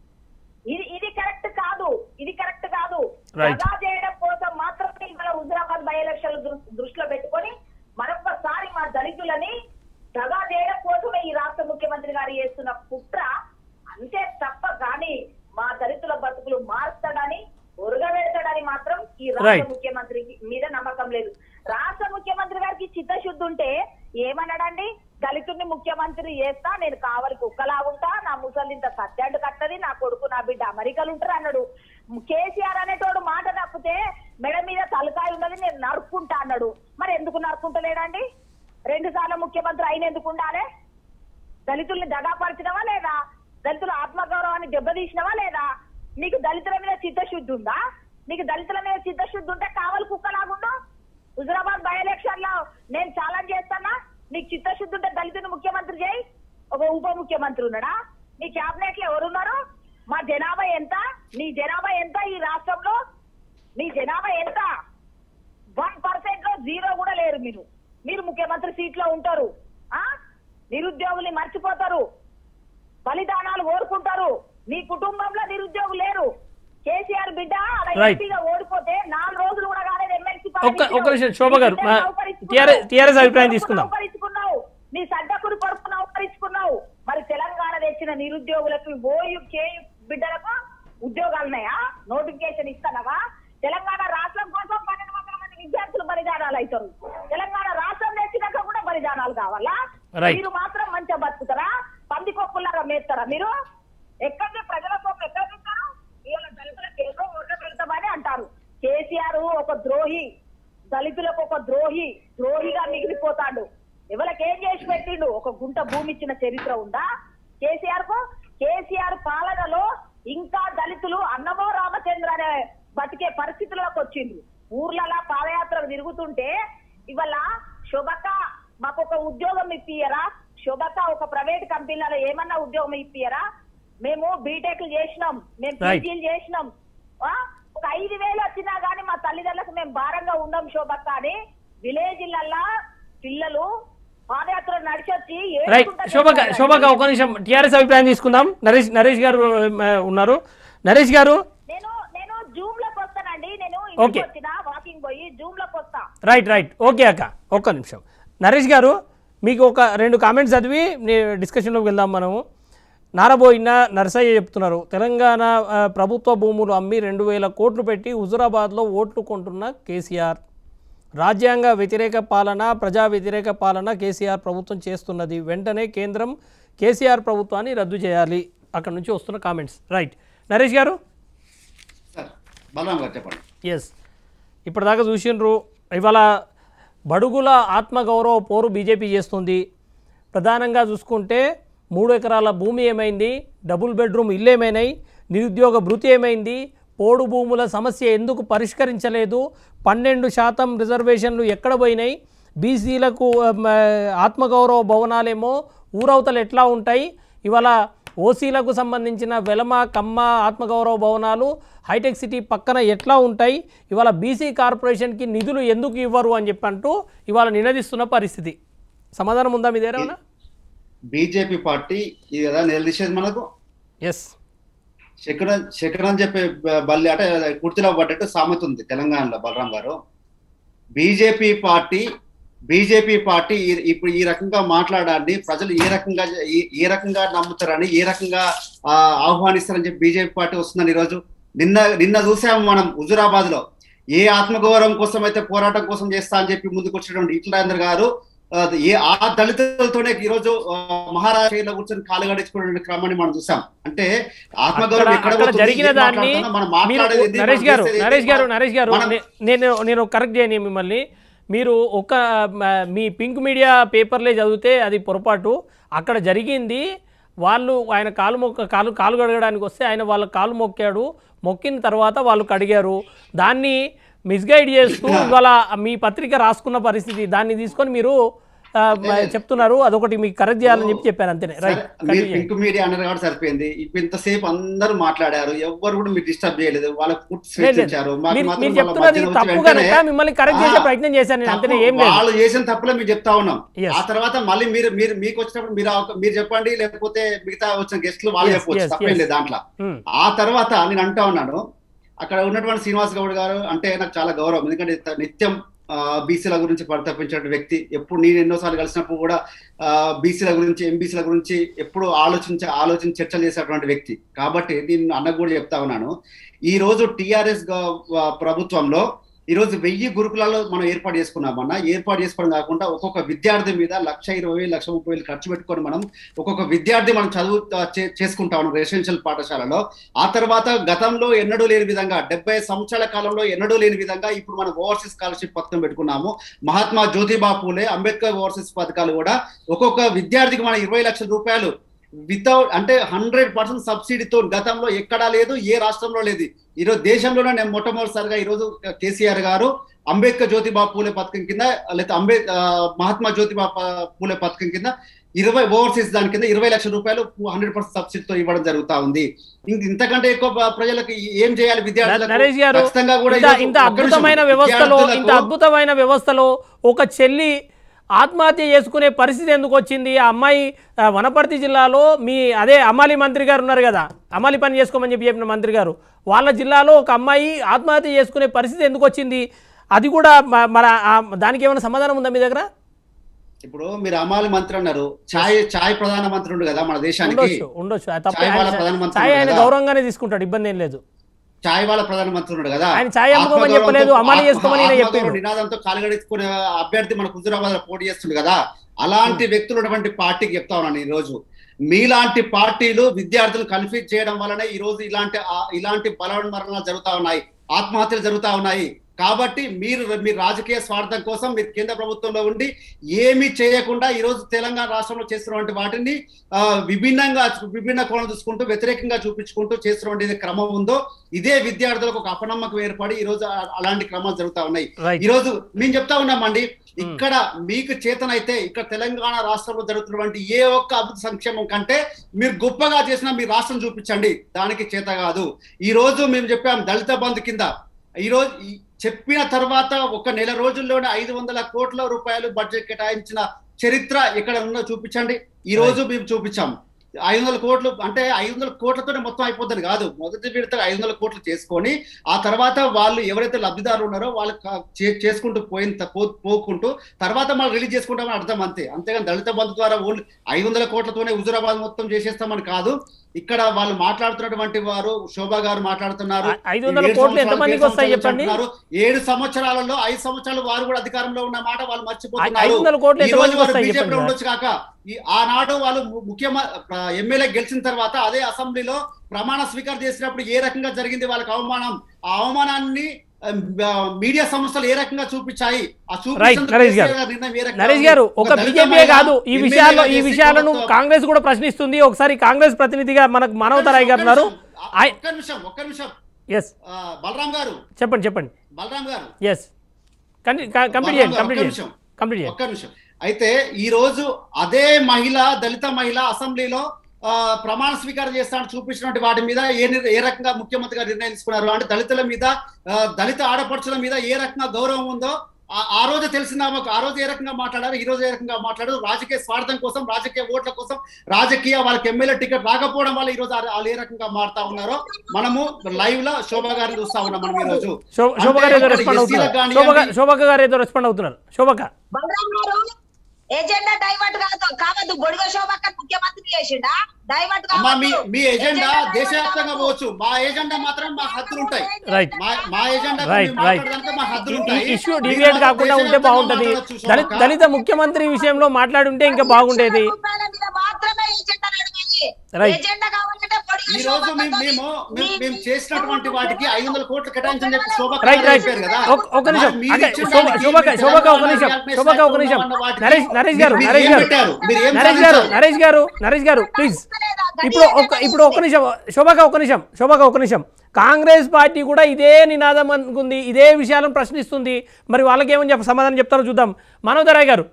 ఇది ఇది కరెక్ట్ కాదు ఇది కరెక్ట్ కాదు Right. దగా చేయడం కోసం మాత్రమే ఇవాళ హుజరాబాద్ బై ఎలక్షన్ దృష్టిలో పెట్టుకొని మరొకసారి మా దళితులని దగా చేయడం కోసమే ఈ రాష్ట్ర ముఖ్యమంత్రి గారు చేస్తున్న కుట్ర అంతే తప్ప కానీ మా దళితుల బతుకులు మారుస్తాడని ఉరగబెడతాడని మాత్రం ఈ రాష్ట్ర Right. ముఖ్యమంత్రి మీద నమ్మకం లేదు రాష్ట్ర ముఖ్యమంత్రి గారికి చిత్తశుద్ధి ఉంటే ఏమన్నాడండి దళితుడిని ముఖ్యమంత్రి చేస్తా నేను కావలి కుక్కలా ఉంటా నా ముసలింత సత్యాడు కట్టది నా కొడుకు నా బిడ్డ అమెరికాలు ఉంటారు అన్నాడు కేసీఆర్ అనేటోడు మాట తప్పితే మెడ మీద తలకాయ ఉన్నది నేను నరుక్కుంటా అన్నాడు మరి ఎందుకు నరుక్కుంటలేడండి రెండు సార్లు ముఖ్యమంత్రి అయిన ఎందుకు ఉండాలి దళితుల్ని దగాపరిచినవా లేదా దళితుల ఆత్మగౌరవాన్ని దెబ్బతీసినవా లేదా నీకు దళితుల మీద చిత్తశుద్ధి ఉందా నీకు దళితుల మీద చిత్తశుద్ధి ఉంటే కావాలి కుక్కలాగుండు హుజరాబాద్ బై ఎలక్షన్ లో నేను ఛాలెంజ్ చేస్తానా నీకు చిత్తశుద్ధి ఉంటే దళితుని ముఖ్యమంత్రి చేయి ఒక ఉప ముఖ్యమంత్రి ఉన్నాడా నీ క్యాబినెట్ లో ఎవరున్నారు మా జనాభా ఎంత నీ జనాభా ఎంత ఈ రాష్ట్రంలో నీ జనాభా ఎంత వన్ పర్సెంట్ లో జీరో కూడా లేరు మీరు మీరు ముఖ్యమంత్రి సీట్ లో ఉంటారు ఆ నిరుద్యోగుల్ని మర్చిపోతారు బలిదానాలు ఓడుకుంటారు మీ కుటుంబంలో నిరుద్యోగులు లేరు కేసీఆర్ బిడ్డ అలా Right. ఎంపీగా ఓడిపోతే నాలుగు రోజులు కూడా కాలేదు ఎమ్మెల్సీ ఒక్క ఒక్క నిమిషం శోభ గారు టిఆర్ఎస్ టిఆర్ఎస్ అభిప్రాయం తీసుకుందాం నౌకరించుకున్నావు నీ సడ్డకుడు కొడుకు నౌకరించుకున్నావు మరి తెలంగాణ తెచ్చిన నిరుద్యోగులకు ఓయు కేయు బిడ్డలకు ఉద్యోగాలు ఉన్నాయా నోటిఫికేషన్ ఇస్తానవా తెలంగాణ రాష్ట్రం కోసం పన్నెండు వందల మంది విద్యార్థులు బలిదానాలు అవుతారు తెలంగాణ రాష్ట్రం తెచ్చినాక కూడా బలిదానాలు కావాలా Right. మీరు మాత్రం మంచిగా బతుకుతారా పందికొప్పులాగా మేస్తారా మీరు ఎక్కడ ప్రజల సొమ్ము ఎక్కడ తింటారు ఇవాళ దళితులకు ఏదో ఓట్ల పెడతామని అంటారు కేసీఆర్ ఒక ద్రోహి దళితులకు ఒక ద్రోహి ద్రోహిగా మిగిలిపోతాడు ఎవరికి ఏం చేసి పెట్టిండు ఒక గుంట భూమి ఇచ్చిన చరిత్ర ఉందా కేసీఆర్ కు కేసీఆర్ పాలనలో ఇంకా దళితులు అన్నమో రామచంద్ర అనే బతికే పరిస్థితుల్లోకి వచ్చిండ్రు ఊర్లలో పాదయాత్రకు తిరుగుతుంటే ఇవాళ శోభక్క మాకు ఒక ఉద్యోగం ఇప్పియరా శోభక్క ఒక ప్రైవేట్ కంపెనీలలో ఏమన్నా ఉద్యోగం ఇప్పియరా మేము బీటెక్ చేసినాం మేము Right. పీజీలు చేసినాం ఆ? ఒక ఐదు వేలు వచ్చినా గానీ మా తల్లిదండ్రులకు మేము భారంగా ఉండం శోభక్క అని విలేజ్లల్లా పిల్లలు పాదయాత్ర నడిచొచ్చి రైట్ ఏడుకుంటా శోభక చేస్తున్నారు. శోభక ఒక నిమిషం టిఆర్ఎస్ అభిప్రాయం తీసుకుందాం నరేష్ నరేష్ గారు ఆ, ఉన్నారు నరేష్ గారు నేను నేను జూమ్ లోకి వస్తానండి నేను Okay. ఇంటికి వచ్చిన వాకింగ్ పోయి జూమ్ లోకి వస్తా రైట్ రైట్ ఓకే అక్క ఒక్క నిమిషం నరేష్ గారు మీకు ఒక రెండు కామెంట్స్ చదివి నే- డిస్కషన్లోకి వెళ్దాం మనము నారబోయిన నరసయ్య చెప్తున్నారు తెలంగాణ ఆ, ప్రభుత్వ భూములు అమ్మి రెండు వేల కోట్లు పెట్టి హుజురాబాద్లో ఓట్లు కొంటున్న కేసీఆర్ రాజ్యాంగ వ్యతిరేక పాలన ప్రజా వ్యతిరేక పాలన కేసీఆర్ ప్రభుత్వం చేస్తున్నది వెంటనే కేంద్రం కేసీఆర్ ప్రభుత్వాన్ని రద్దు చేయాలి అక్కడ నుంచి వస్తున్న కామెంట్స్ రైట్ నరేష్ గారు సార్ బలరాం గారు చెప్పండి ఎస్ ఇప్పటిదాకా చూసిండ్రు ఇవాళ బడుగుల ఆత్మగౌరవ పోరు బీజేపీ చేస్తుంది ప్రధానంగా చూసుకుంటే మూడు ఎకరాల భూమి ఏమైంది డబుల్ బెడ్రూమ్ ఇల్లు ఏమైనాయి నిరుద్యోగ భృతి ఏమైంది పోడు భూముల సమస్య ఎందుకు పరిష్కరించలేదు పన్నెండు శాతం రిజర్వేషన్లు ఎక్కడ పోయినాయి బీసీలకు ఆత్మగౌరవ భవనాలేమో ఊరవతలు ఎట్లా ఉంటాయి ఇవాళ ఓసీలకు సంబంధించిన వెలమ కమ్మ ఆత్మగౌరవ భవనాలు హైటెక్ సిటీ పక్కన ఎట్లా ఉంటాయి ఇవాళ బీసీ కార్పొరేషన్కి నిధులు ఎందుకు ఇవ్వరు అని చెప్పంటూ ఇవాళ నినదిస్తున్న పరిస్థితి సమాధానం ఉందా మీ దగ్గర బీజేపీ పార్టీ ఇది కదా నిలదీసేది మనకు ఎస్ శకునం శకునం చెప్పే బ- బల్లి అంటే కుర్తిలో పడ్డట్టు సామెత ఉంది తెలంగాణలో బలరాం గారు బీజేపీ పార్టీ బీజేపీ పార్టీ ఈ- ఇప్పుడు ఈ రకంగా మాట్లాడాన్ని ప్రజలు ఏ రకంగా ఏ- ఏ రకంగా నమ్ముతారని ఏ రకంగా ఆ, ఆహ్వానిస్తారని చెప్పి బీజేపీ పార్టీ వస్తుందని ఈరోజు నిన్న నిన్న చూసాము మనం హుజురాబాద్ లో ఏ ఆత్మగౌరవం కోసం అయితే పోరాటం కోసం చేస్తా అని చెప్పి ముందుకు వచ్చినటువంటి ఈటలాందర్ గారు ఆ, ఏ ఆ దళితులతోనే ఈ రోజు మహారాష్ట్రలో కూర్చొని కాలు గడించుకునే క్రమాన్ని మనం చూసాం అంటే ఆత్మగౌరవం అక్కడ ఎక్కడ అక్కడ పోతుంది, జరిగిన ఏం దాన్ని మాట్లాడుతున్నాం, మనం మీరు మాట్లాడేది ఏంది, నరేష్ మనం గారు చేసేది ఏంది, నరేష్ గారు మనం- నరేష్ గారు మనం- నే- నేను నేను కరెక్ట్ చేయని మిమ్మల్ని మీరు ఒక మ- మీ పింక్ మీడియా పేపర్లే చదివితే అది పొరపాటు అక్కడ జరిగింది వాళ్ళు ఆయన కాలు మొక్క కాలు కాలు కడగడానికి వస్తే ఆయన వాళ్ళ కాలు మొక్కాడు మొక్కిన తర్వాత వాళ్ళు కడిగారు దాన్ని మిస్గైడ్ చేస్తూ ఇవాళ మీ పత్రిక రాసుకున్న పరిస్థితి దాన్ని తీసుకొని మీరు ఆ, మ- చెప్తున్నారు అదొకటి మీకు కరెక్ట్ చేయాలని చెప్పి చెప్పాను అంతేనే సరే, రైట్ మీరు పింక్ మీడియా అన్నారు కాబట్టి సరిపోయింది ఇప్పుడు ఇంతసేపు అందరూ మాట్లాడారు ఎవ్వరు కూడా మీరు డిస్టర్బ్ చేయలేదు వాళ్ళకు పూర్తి స్వేచ్ఛ లేదు, లేదు. ఇచ్చారు మాకు మీరు మాత్రం మీరు వాళ్ళ చెప్తున్నది మధ్యన వచ్చి తప్పు వెంటనే, కనుక మిమ్మల్ని కరెక్ట్ చేసే ఆ, ప్రయత్నం చేశాను నేను అంతేనే తప్పు, ఏం లేదు వాళ్ళు చేసిన తప్పులే మేము చెప్తా ఉన్నాం Yes. ఆ తర్వాత మళ్ళీ మీరు మీరు మీకు వచ్చినప్పుడు మీరు ఆ- మీరు చెప్పండి లేకపోతే మిగతా వచ్చిన గెస్ట్లు వాళ్ళు Yes, చెప్పవచ్చు yes, తప్పేం yes. లేదు దాంట్లో ఉమ్, ఆ తర్వాత నేను అంటా ఉన్నాను అక్కడ ఉన్నటువంటి శ్రీనివాస్ గౌడ్ గారు అంటే నాకు చాలా గౌరవం ఎందుకంటే త- నిత్యం బీసీల గురించి పరితపించిన వ్యక్తి ఎప్పుడు నేను ఎన్నోసార్లు కలిసినప్పుడు కూడా బీసీల గురించి ఎంబీసీల గురించి ఎప్పుడు ఆలోచించ ఆలోచించి చర్చలు చేసేటువంటి వ్యక్తి కాబట్టి నేను అన్నకు కూడా చెప్తా ఉన్నాను ఈ రోజు టిఆర్ఎస్ ప్రభుత్వంలో ఈ రోజు వెయ్యి గురుకులాల్లో మనం ఏర్పాటు చేసుకున్నామన్నా ఏర్పాటు చేసుకోవడం కాకుండా ఒక్కొక్క విద్యార్థి మీద లక్ష ఇరవై వేలు లక్ష ముప్పై వేలు ఖర్చు పెట్టుకొని మనం ఒక్కొక్క విద్యార్థి మనం చదువు ఆ, చే- చేసుకుంటా ఉన్నాం రెసిడెన్షియల్ పాఠశాలలో ఆ తర్వాత గతంలో ఎన్నడూ లేని విధంగా డెబ్బై సంవత్సరాల కాలంలో ఎన్నడూ లేని విధంగా ఇప్పుడు మనం ఓవర్సీస్ స్కాలర్షిప్ పథకం పెట్టుకున్నాము మహాత్మా జ్యోతిబా పూలే అంబేద్కర్ ఓవర్సీస్ పథకాలు కూడా ఒక్కొక్క విద్యార్థికి మనం ఇరవై లక్షల రూపాయలు వితౌట్ అంటే హండ్రెడ్ పర్సెంట్ సబ్సిడీతో గతంలో ఎక్కడా లేదు ఏ రాష్ట్రంలో లేదు ఈరోజు దేశంలోనే నేను మొట్టమొదటిసారిగా ఈరోజు కేసీఆర్ గారు అంబేద్కర్ జ్యోతిబా పూలే పథకం కింద లేదా అంబే ఆ, మహాత్మా జ్యోతిబా ప- పూలే పథకం కింద ఇరవై ఓవర్సీస్ దాని కింద ఇరవై లక్షల రూపాయలు హండ్రెడ్ పర్సెంట్ సబ్సిడీతో ఇవ్వడం జరుగుతా ఉంది ఇంక ఇంతకంటే ఎక్కువ ప్ర- ప్రజలకు ఏం చేయాలి విద్యార్థులకు నరేష్ గారు ఖచ్చితంగా కూడా ఇంత ఈరోజు ఇంత ఒక్క నిమిషం. అద్భుతమైన వ్యవస్థలో ఇంత విద్యార్థులకు- అద్భుతమైన వ్యవస్థలో ఒక చెల్లి ఆత్మహత్య చేసుకునే పరిస్థితి ఎందుకు వచ్చింది ఆ అమ్మాయి ఆ, వనపర్తి జిల్లాలో మీ అదే అమాలి మంత్రి గారు ఉన్నారు కదా అమాలి పని చేసుకోమని చెప్పి చెప్పిన మంత్రి గారు వాళ్ళ జిల్లాలో ఒక అమ్మాయి ఆత్మహత్య చేసుకునే పరిస్థితి ఎందుకు వచ్చింది అది కూడా మ- మరి ఆ- దానికి ఏమైనా సమాధానం ఉందా మీ దగ్గర ఇప్పుడు మీరు అమాలి మంత్రి అన్నారు ఛాయ్ ఛాయ్ ప్రధాన మంత్రి ఉండు కదా మన దేశానికి ఉండొచ్చు ఉండొచ్చు అది తప్ప ఛాయ్ వాళ్ళ ఆయన- ప్రధానమంత్రి ఛాయ్ ఆయన కదా. గౌరవంగానే తీసుకుంటాడు ఇబ్బంది ఏం లేదు ఛాయ్ వాళ్ళ ప్రధానమంత్రి ఉన్నాడు కదా ఆయన ఛాయ్ అమ్ముకోమని ఆత్మగౌరవంతో- చెప్పలేదు, అమలు చేసుకోమని ఈయన ఆత్మగౌరవ చెప్పిండు. నినాదంతో కాలుగడించుకునే అభ్యర్థి మన హుజురాబాద్ లో పోటీ చేస్తుంది కదా అలాంటి వ్యక్తులు ఉన్నటువంటి పార్టీకి చెప్తా ఉన్నాను ఈ రోజు మీలాంటి పార్టీలు విద్యార్థులు కన్ఫ్యూజ్ చేయడం వల్లనే ఈ రోజు ఇలాంటి ఆ- ఇలాంటి బలవన్మరణాలు జరుగుతా ఉన్నాయి ఆత్మహత్యలు జరుగుతా ఉన్నాయి కాబట్టి మీరు మీ రాజకీయ స్వార్థం కోసం మీరు కేంద్ర ప్రభుత్వంలో ఉండి ఏమీ చేయకుండా ఈ రోజు తెలంగాణ రాష్ట్రంలో చేస్తున్నటువంటి వాటిని ఆ, విభిన్నంగా విభిన్న కోణం చూసుకుంటూ వ్యతిరేకంగా చూపించుకుంటూ చేస్తున్నటువంటి క్రమం ఉందో ఇదే విద్యార్థులకు ఒక అపనమ్మకం ఏర్పడి ఈ రోజు ఆ- అలాంటి క్రమాలు జరుగుతా ఉన్నాయి రైట్ ఈ రోజు మేము చెప్తా ఉన్నామండి ఇక్కడ మీకు చేతనైతే ఇక్కడ తెలంగాణ రాష్ట్రంలో జరుగుతున్నటువంటి ఏ ఒక్క అభివృద్ధి సంక్షేమం కంటే మీరు గొప్పగా చేసిన మీ రాష్ట్రం చూపించండి దానికి చేత కాదు ఈ రోజు మేము చెప్పాం దళిత బంధు కింద ఈ రోజు ఈ చెప్పిన తర్వాత ఒక నెల రోజుల్లోనే ఐదు వందల కోట్ల రూపాయలు బడ్జెట్ కేటాయించిన చరిత్ర ఎక్కడ ఉందో చూపించండి ఈ రోజు మేము చూపించాం ఐదు వందల కోట్లు అంటే ఐదు వందల కోట్లతోనే మొత్తం అయిపోతుంది కాదు మొదటి విడత ఐదు వందల కోట్లు చేసుకొని ఆ తర్వాత వాళ్ళు ఎవరైతే లబ్ధిదారులు ఉన్నారో వాళ్ళు కా- చే- చేసుకుంటూ పోయిన త- పో- పోకుంటూ తర్వాత మనం రిలీజ్ చేసుకుంటామని అర్థం అంతే అంతేగాని దళిత బంధు ద్వారా ఓన్లీ ఐదు వందల కోట్లతోనే హుజురాబాద్ మొత్తం చేసేస్తామని కాదు ఇక్కడ వాళ్ళు మాట్లాడుతున్నటువంటి వారు శోభా గారు మాట్లాడుతున్నారు ఐ- ఐదు వందల ఏడు కోట్లు సంవత్సరాలు, ఎంతమందికి ఏడు వస్తాయి సంవత్సరాలు చెప్పండి అంటున్నారు. ఏడు సంవత్సరాలలో ఐదు సంవత్సరాలు వారు కూడా అధికారంలో ఉన్న మాట వాళ్ళు ఐ- ఐదు మర్చిపోతున్నారు వందల కోట్లు ఈ రోజు ఎంతమందికి వారు వస్తాయి బీజేపీలో చెప్పండి సార్. ఉండొచ్చు కాక ఈ ఆనాడు వాళ్ళు ముఖ్యమంత్రి ఎమ్మెల్యే గెలిచిన తర్వాత అదే అసెంబ్లీలో ప్రమాణ స్వీకారం చేసినప్పుడు ఏ రకంగా జరిగింది వాళ్ళకి అవమానం ఆ అవమానాన్ని ఆ, మీడియా సంస్థలు ఏ రకంగా చూపించాయి ఆ చూపించినందుకు నరేష్ గారు. కేసీఆర్ నిర్ణయం ఏ రకంగా నరేష్ ఉంది? గారు ఒక దళిత బీజేపీ మహిళ కాదు ఈ ఎమ్మెల్యేగా విషయాల్లో ఈ చేసి విషయాలను ప్రభుత్వం- కాంగ్రెస్ కూడా ప్రశ్నిస్తుంది ఒకసారి కాంగ్రెస్ ప్రతినిధిగా మనకు మానవతరాయ్ గారు ఉన్నారు ఆయ- ఒక్క నిమిషం ఒక్క నిమిషం ఎస్ ఆ, బలరాం గారు చెప్పండి చెప్పండి బలరాం గారు ఎస్ కంప్లీట్ కంప్లీట్ బలరాం చేయండి గారు, కంప్లీట్ ఒక్క చేయండి నిమిషం కంప్లీట్ చేయండి ఒక్క నిమిషం అయితే ఈ రోజు అదే మహిళ దళిత మహిళ అసెంబ్లీలో ఆ, ప్రమాణ స్వీకారం చేస్తానని చూపించినటువంటి వాటి మీద ఏ నిర్- ఏ రకంగా ముఖ్యమంత్రిగా నిర్ణయం తీసుకున్నారు అంటే దళితుల మీద ఆ, దళిత ఆడపడుచుల మీద ఏ రకంగా గౌరవం ఉందో ఆ- ఆ రోజు తెలిసిందా మాకు ఆ రోజు ఏ రకంగా మాట్లాడారు ఈ రోజు ఏ రకంగా మాట్లాడారు రాజకీయ స్వార్థం కోసం రాజకీయ ఓట్ల కోసం రాజకీయ వాళ్ళకి ఎమ్మెల్యే టికెట్ రాకపోవడం వల్ల ఈ రోజు ఆ- వాళ్ళు ఏ రకంగా మారుతా ఉన్నారో మనము లైవ్ లో శోభా గారిని చూస్తా ఉన్నాం మనం ఈ రోజు శో- శోభ గారు ఏదో అంటే రెస్పాండ్ ఎస్సీలకు అవుతున్నారు కానివ్వండి, శోభ శోభక్క గారు ఏదో రెస్పాండ్ అవుతున్నారు శోభక్క బలరాం గారు ఎజెండా డైవర్ట్ కాదు కావద్దు బొడిగ శోభక్క ముఖ్యమంత్రి చేసిండా డైవర్ట్ అమ్మా మీ కావద్దు. మీ ఎజెండా ఎజెండా దేశవ్యాప్తంగా డైవర్ట్ పోవచ్చు మా ఎజెండా మాత్రం మా హద్దులు ఉంటాయి రైట్ మా మా ఎజెండా రైట్ రైట్ మా హద్దులు ఉంటాయి ఇష్యూ మీరు డివియేట్ మాత్రం కాకుండా ఉంటే దేశవ్యాప్తంగా బాగుంటది మాట్లాడొచ్చు, దళిత శోభక్క. దళిత ముఖ్యమంత్రి విషయంలో మాట్లాడుంటే ఇంకా బాగుండేది రూపాయల మీద మాత్రమే ఎజెండా నడవాలి Right. ఎజెండా కావాలంటే బొడిగ ఈ రోజు మేము శోభక్కతోని మేము మేము మీ- మేము చేసినటువంటి వాటికి ఐదు వందల కోట్లు కేటాయించని చెప్పి శోభక్క రైట్ గారు రైట్ చెప్పారు కదా ఒక- ఒక నిమిషం మరి మీరు అదే ఇచ్చిన శోభ దానికి శోభక మీరు శోభక ఒక నిమిషం తెలంగాణ శోభక ఒక నిమిషం ఉన్న వాటికి నరేష్ నరేష్ గారు మీరు నరేష్ ఏం గారు పెట్టారు? మీరు ఏం నరేష్ గారు సాధించారు? నరేష్ గారు నరేష్ గారు ప్లీజ్ ఇప్పుడు ఒక ఇప్పుడు ఒక నిమిషం శోభక ఒక నిమిషం శోభక ఒక నిమిషం కాంగ్రెస్ పార్టీ కూడా ఇదే నినాదం అనుకుంది ఇదే విషయాలను ప్రశ్నిస్తుంది మరి వాళ్ళకి ఏమని చెప్ప సమాధానం చెప్తారో చూద్దాం మనోదరాయ్ గారు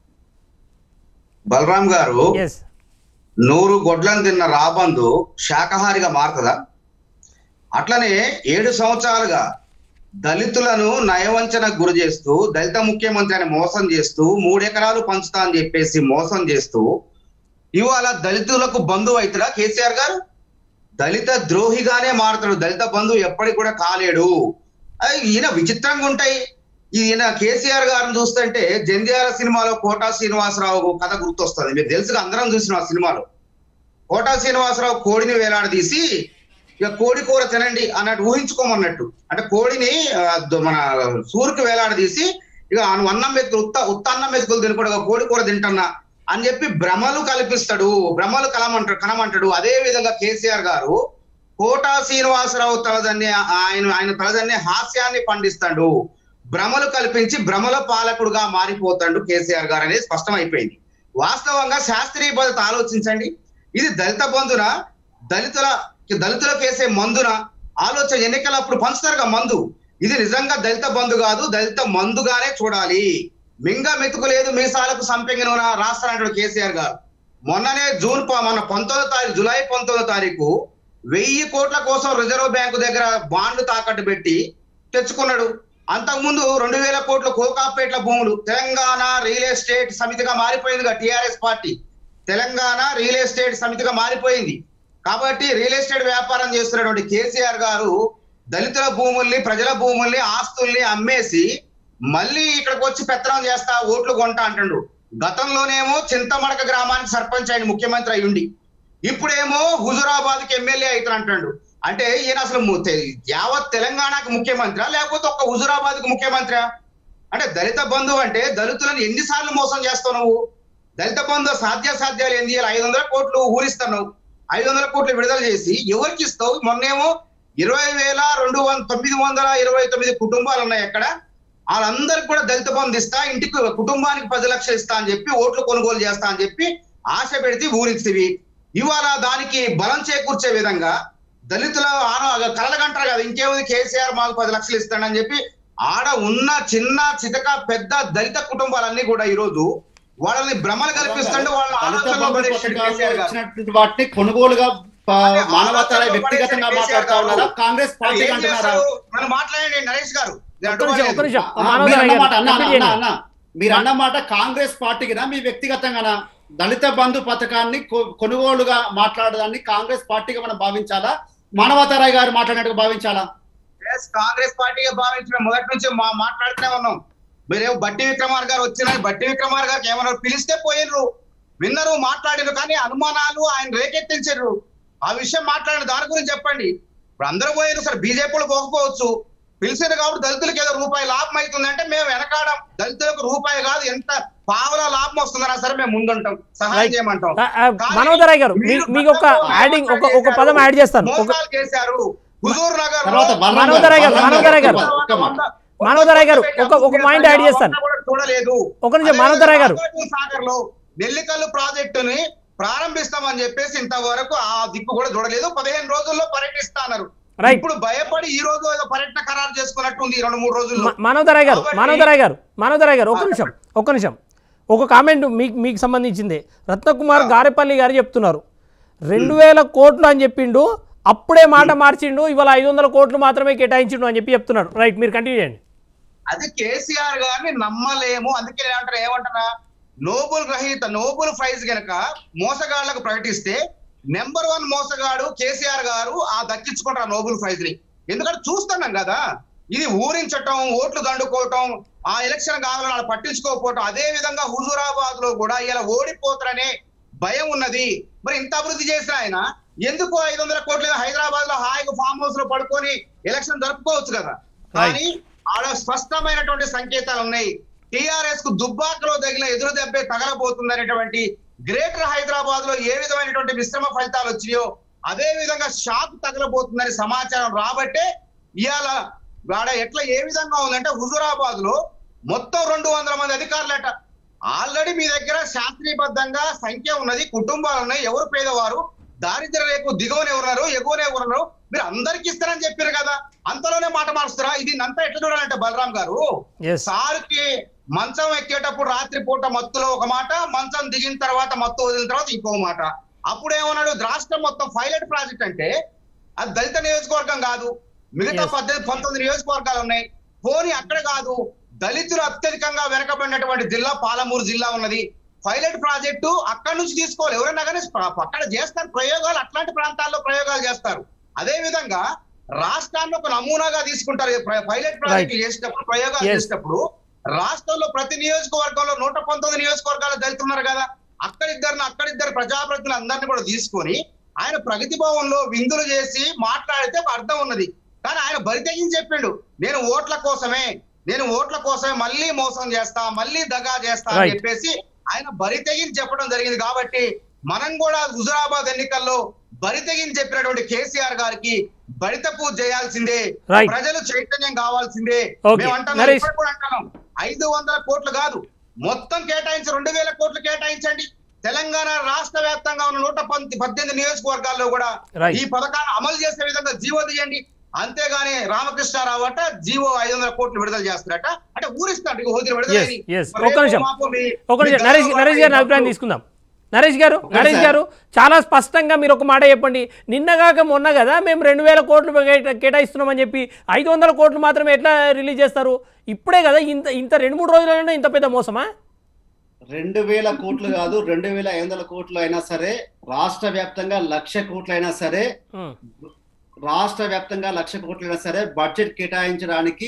బలరాం గారు ఎస్ నూరు గొడ్లను తిన్న రాబందు శాకాహారిగా మారుతుందా అట్లనే ఏడు సంవత్సరాలుగా దళితులను నయవంచన గురి చేస్తూ దళిత ముఖ్యమంత్రి అని మోసం చేస్తూ మూడెకరాలు పంచుతా అని చెప్పేసి మోసం చేస్తూ ఇవాళ దళితులకు బంధువు అవుతాడా కేసీఆర్ గారు దళిత ద్రోహిగానే మారుతాడు దళిత బంధువు ఎప్పటికి కూడా కాలేడు అయ్ ఈయన విచిత్రంగా ఉంటాయి ఈయన కేసీఆర్ గారిని చూస్తుంటే జంధ్యాల సినిమాలో కోటా శ్రీనివాసరావు కథ గుర్తొస్తుంది మీరు తెలుసుగా అందరం చూసిన ఆ సినిమాలో కోటా శ్రీనివాసరావు కోడిని వేలాడదీసి ఇక కోడి కూర తినండి అన్నట్టు ఊహించుకోమన్నట్టు అంటే కోడిని ఆ, ద- మన సూరికి వేలాడదీసి ఇక అను అన్నం మెతుకులు ఉత్త ఉత్త అన్నం మెతుకులు తినకూడదు కోడి కూర తింటున్నా అని చెప్పి భ్రమలు కల్పిస్తాడు భ్రమలు కలమంటాడు కనమంటాడు అదే విధంగా కేసీఆర్ గారు కోటా శ్రీనివాసరావు తలదన్ని ఆయన ఆయన తలదన్ని హాస్యాన్ని పండిస్తాడు భ్రమలు కల్పించి భ్రమల పాలకుడుగా మారిపోతాడు కేసీఆర్ గారు అనేది స్పష్టమైపోయింది వాస్తవంగా శాస్త్రీయ పద్ధతి ఆలోచించండి ఇది దళిత బంధున దళితుల దళితులకు వేసే మందున ఆలోచన ఎన్నికలప్పుడు పంచుతారుగా మందు ఇది నిజంగా దళిత బంధు కాదు దళిత మందుగానే చూడాలి మింగ మెతుకు లేదు మీసాలకు సంపెంగి నూనె రాస్తానంటాడు కేసీఆర్ గారు మొన్ననే జూన్ ప- మన పంతొమ్మిదో తారీఖు జూలై పంతొమ్మిదో తారీఖు వెయ్యి కోట్ల కోసం రిజర్వ్ బ్యాంకు దగ్గర బాండ్లు తాకట్టు పెట్టి తెచ్చుకున్నాడు అంతకుముందు రెండు వేల కోట్ల కోకాపేట్ల భూములు తెలంగాణ రియల్ ఎస్టేట్ సమితిగా మారిపోయిందిగా TRS party Telangana real estate సమితిగా మారిపోయింది కాబట్టి రియల్ ఎస్టేట్ వ్యాపారం చేస్తున్నటువంటి కేసీఆర్ గారు దళితుల భూముల్ని ప్రజల భూముల్ని ఆస్తుల్ని అమ్మేసి మళ్ళీ ఇక్కడికి వచ్చి పెత్తనం చేస్తా ఓట్లు కొంటా అంటుండు గతంలోనేమో చింతమడక గ్రామానికి సర్పంచ్ ఆయన ముఖ్యమంత్రి అయ్యుండి ఇప్పుడేమో హుజురాబాద్ కి ఎమ్మెల్యే అవుతాను అంటాడు అంటే ఈయన అసలు ము- తె- యావత్ తెలంగాణకు ముఖ్యమంత్రి లేకపోతే ఒక్క హుజురాబాద్ కు ముఖ్యమంత్రి అంటే దళిత బంధువు అంటే దళితులను ఎన్నిసార్లు మోసం చేస్తావు నువ్వు దళిత బంధు సాధ్యాసాధ్యాలు ఏంది ఇలా ఐదు వందల కోట్లు ఊరిస్తున్నావు ఐదు వందల కోట్లు విడుదల చేసి ఎవరికి ఇస్తావు మొన్నేమో ఇరవై వేల రెండు వంద తొమ్మిది వందల ఇరవై తొమ్మిది కుటుంబాలు ఉన్నాయి అక్కడ వాళ్ళందరికి కూడా దళిత బంధు ఇస్తా ఇంటికి కుటుంబానికి పది లక్షలు ఇస్తా అని చెప్పి ఓట్లు కొనుగోలు చేస్తా అని చెప్పి ఆశ పెడితే ఊరిస్తేవి ఇవాళ దానికి బలం చేకూర్చే విధంగా దళితుల ఆన- కలలకంటారు కదా ఇంకేముంది కేసీఆర్ మాకు పది లక్షలు ఇస్తాడని చెప్పి ఆడ ఉన్న చిన్న చితక పెద్ద దళిత కుటుంబాలన్నీ కూడా ఈ రోజు వాళ్ళని భ్రమలు కల్పిస్తుంటే వాళ్ళ దళిత ఆలోచనలో బంధు పడేసాడు పథకాలు కేసీఆర్ గారు. ఇచ్చినటువంటి వాటిని కొనుగోలుగా ప- అంటే మానవతార ఆలోచనలో వ్యక్తిగతంగా పడేసిన మాట్లాడుతా కేసీఆర్ ఉన్నారా గారు. కాంగ్రెస్ పార్టీ ఏం అంటున్నారా చేస్తారు? మనం మాట్లాడండి నరేష్ గారు నేను ఒక్క నిమిషం ఒక్క అడ్డుకోలేదు. నిమిషం ఆ, మానవ మీరు గారు అన్నమాట అన్న కంప్లీట్ అన్న చేయండి. అన్న మీరు అన్నమాట కాంగ్రెస్ పార్టీకినా మీ వ్యక్తిగతంగానా దళిత బంధు పథకాన్ని కొ- కొనుగోలుగా మాట్లాడడాన్ని కాంగ్రెస్ పార్టీగా మనం భావించాలా మానవతారాయ్ గారు మాట్లాడినట్టుగా భావించాలా Yes, కాంగ్రెస్ పార్టీగా భావించిన మొదటి నుంచి మా మాట్లాడుతూనే ఉన్నాం మీరేమో బట్టి విక్రమార్ గారు వచ్చిన బట్టి విక్రమార్ గారికి ఏమన్నారు పిలిస్తే పోయినరు విన్నరు మాట్లాడిరు కానీ అనుమానాలు ఆయన రేకెత్తించారు ఆ విషయం మాట్లాడిన దాని గురించి చెప్పండి ఇప్పుడు అందరూ పోయారు సార్ బీజేపీలు పోకపోవచ్చు పిలిచారు కాబట్టి దళితులకు ఏదో రూపాయి లాభం అవుతుందంటే మేము వెనకాడం దళితులకు రూపాయి కాదు ఎంత పావుల లాభం వస్తుందన్నా సరే మేము ముందుంటాం సహాయం Right. చేయమంటాం ఆ, ఆ, మనోదరాయ్ గారు మీ- మీకు ఒక యాడింగ్ ఒక ఒక పదం యాడ్ చేస్తాను ఒక మోసాలు చేశారు హుజూర్ నగర్ తర్వాత బలరాం మనోదరాయ్ గారు, బలరాం మనోదరాయ్ గారు. ఒక్క మాట. మనోదరాయ్ గారు, ఒక- ఒక point add చేస్తాను. చూడలేదు ఒక నిమిషం, మనోదరాయ్ గారు. సాగర్ లో నెల్లికల్లు ప్రాజెక్టుని ప్రారంభిస్తామని చెప్పేసి ఇంతవరకు ఆ దిక్కు కూడా చూడలేదు పదిహేను రోజుల్లో పర్యటిస్తాన్నారు Right. ఇప్పుడు భయపడి ఈ రోజు ఏదో పర్యటన ఖరారు చేసుకున్నట్టు ఉంది ఈ రెండు మూడు రోజుల్లో మ- మానవధరాయ్ గారు కాబట్టి- మానవధరాయ్ గారు మానవధరాయ్ గారు ఒక నిమిషం ఒక నిమిషం ఒక కామెంట్ మీకు మీకు సంబంధించింది రత్నకుమార్ గారెపల్లి గారు చెప్తున్నారు రెండు వేల కోట్లు అని చెప్పిండు అప్పుడే మాట మార్చిండు ఇవాళ ఐదు వందల కోట్లు మాత్రమే కేటాయించిండు అని చెప్పి చెప్తున్నాడు రైట్ మీరు కంటిన్యూ చేయండి అది కేసీఆర్ గారిని నమ్మలేము అందుకే ఏమంటారు ఏమంటారా నోబుల్ గ్రహీత నోబుల్ ప్రైజ్ గనక మోసగాళ్లకు ప్రకటిస్తే నెంబర్ వన్ మోసగాడు కేసీఆర్ గారు ఆ దక్కించుకుంటారు ఆ నోబుల్ ప్రైజ్ ని ఎందుకంటే చూస్తున్నాం కదా ఇది ఊరించటం ఓట్లు దండుకోవటం ఆ ఎలక్షన్ కావాలని వాళ్ళు పట్టించుకోకపోవటం అదే విధంగా హుజూరాబాద్ లో కూడా ఇలా ఓడిపోతారనే భయం ఉన్నది మరి ఇంత అభివృద్ధి చేసిన ఆయన ఎందుకు ఐదు వందల కోట్ల హైదరాబాద్ లో హాయిగా ఫామ్ హౌస్ లో పడుకొని ఎలక్షన్ జరుపుకోవచ్చు కదా కానీ ఆడ స్పష్టమైనటువంటి సంకేతాలు ఉన్నాయి టిఆర్ఎస్ కు దుబ్బాకలో తగిన ఎదురు దెబ్బే తగలబోతుందనేటువంటి గ్రేటర్ హైదరాబాద్ లో ఏ విధమైనటువంటి మిశ్రమ ఫలితాలు వచ్చినాయో అదే విధంగా షాక్ తగలబోతుందని సమాచారం రాబట్టే ఇవాళ వాడ ఎట్లా ఏ విధంగా ఉందంటే హుజురాబాద్ లో మొత్తం రెండు వందల మంది అధికారులట ఆల్రెడీ మీ దగ్గర శాస్త్రీయబద్ధంగా సంఖ్య ఉన్నది కుటుంబాలు ఉన్నాయి ఎవరు పేదవారు దారిద్ర్య రేపు దిగువన ఎవరున్నారు ఎగువన ఎవరున్నారు మీరు అందరికి ఇస్తారని చెప్పారు కదా అంతలోనే మాట మారుస్తారా ఇది అంతా ఎట్లా చూడాలంటే బలరాం గారు ఎస్ సార్కి మంచం ఎక్కేటప్పుడు రాత్రి పూట మత్తులో ఒక మాట మంచం దిగిన తర్వాత మత్తు వదిలిన తర్వాత ఇంకో మాట అప్పుడు ఏమన్నాడు రాష్ట్రం మొత్తం పైలట్ ప్రాజెక్ట్ అంటే అది దళిత నియోజకవర్గం కాదు మిగతా Yes. పద్దెనిమిది పంతొమ్మిది నియోజకవర్గాలు ఉన్నాయి పోనీ అక్కడ కాదు దళితులు అత్యధికంగా వెనకబడినటువంటి జిల్లా పాలమూరు జిల్లా ఉన్నది పైలట్ ప్రాజెక్టు అక్కడ నుంచి తీసుకోవాలి ఎవరైనా కానీ ప- అక్కడ చేస్తారు ప్రయోగాలు అట్లాంటి ప్రాంతాల్లో ప్రయోగాలు చేస్తారు అదే విధంగా రాష్ట్రాన్ని ఒక నమూనాగా తీసుకుంటారు ఈ ప్ర- పైలట్ ప్రాజెక్టు చేసేటప్పుడు ప్రయోగాలు Yes. చేసేటప్పుడు రాష్ట్రంలో ప్రతి నియోజకవర్గంలో నూట పంతొమ్మిది నియోజకవర్గాలు దళితున్నారు కదా అక్కడిద్దరిని అక్కడిద్దరు ప్రజాప్రతినిధులు అందరిని కూడా తీసుకొని ఆయన ప్రగతి భవన్లో విందులు చేసి మాట్లాడితే ఒక అర్థం ఉన్నది కానీ ఆయన బరితెగించి చెప్పిండు నేను ఓట్ల కోసమే నేను ఓట్ల కోసమే మళ్ళీ మోసం చేస్తా మళ్ళీ దగా చేస్తా అని Right. చెప్పేసి ఆయన బరితెగించి చెప్పడం జరిగింది కాబట్టి మనం కూడా హుజురాబాద్ ఎన్నికల్లో బరితెగించి చెప్పినటువంటి కేసీఆర్ గారికి బడిత పూజ చేయాల్సిందే Right. ప్రజలు చైతన్యం కావాల్సిందే Okay. మేము అంటున్నాం నరేష్. ఇప్పుడు కూడా అంటున్నాం ఐదు వందల కోట్లు కాదు మొత్తం కేటాయించి రెండు వేల కోట్లు కేటాయించండి తెలంగాణ రాష్ట్ర వ్యాప్తంగా ఉన్న నూట పంత- పద్దెనిమిది నియోజకవర్గాల్లో కూడా Right. ఈ పథకాన్ని అమలు చేసే విధంగా జీవో తీయండి అంతేగాని రామకృష్ణారావు అట జీవో ఐదు వందల కోట్లు విడుదల చేస్తారట అంటే ఊరిస్తాడు ఇక హోదీ విడుదల Yes, అయ్యి. yes. మరి ఒక్క రేపు నిమిషం. మాపు మీ- ఒక నిమిషం మీ నరేష్ గౌరవ నరేష్ గారిని అభిప్రాయం తీసుకుందాం నరేష్ గారు నరేష్ సార్. గారు చాలా స్పష్టంగా మీరు ఒక మాట చెప్పండి నిన్నగాక మొన్న కదా మేము రెండు వేల కోట్లు కేటా- కేటాయిస్తున్నామని చెప్పి ఐదు వందల కోట్లు మాత్రమే ఎట్లా రిలీజ్ చేస్తారు ఇప్పుడే కదా ఇంత ఇంత రెండు మూడు రోజులలోనే ఇంత పెద్ద మోసమా రెండు వేల కోట్లు కాదు రెండు వేల ఐదు వందల కోట్లు అయినా సరే రాష్ట్ర వ్యాప్తంగా లక్ష కోట్లు అయినా సరే ఉమ్, రాష్ట్ర వ్యాప్తంగా లక్ష కోట్లైనా సరే బడ్జెట్ కేటాయించడానికి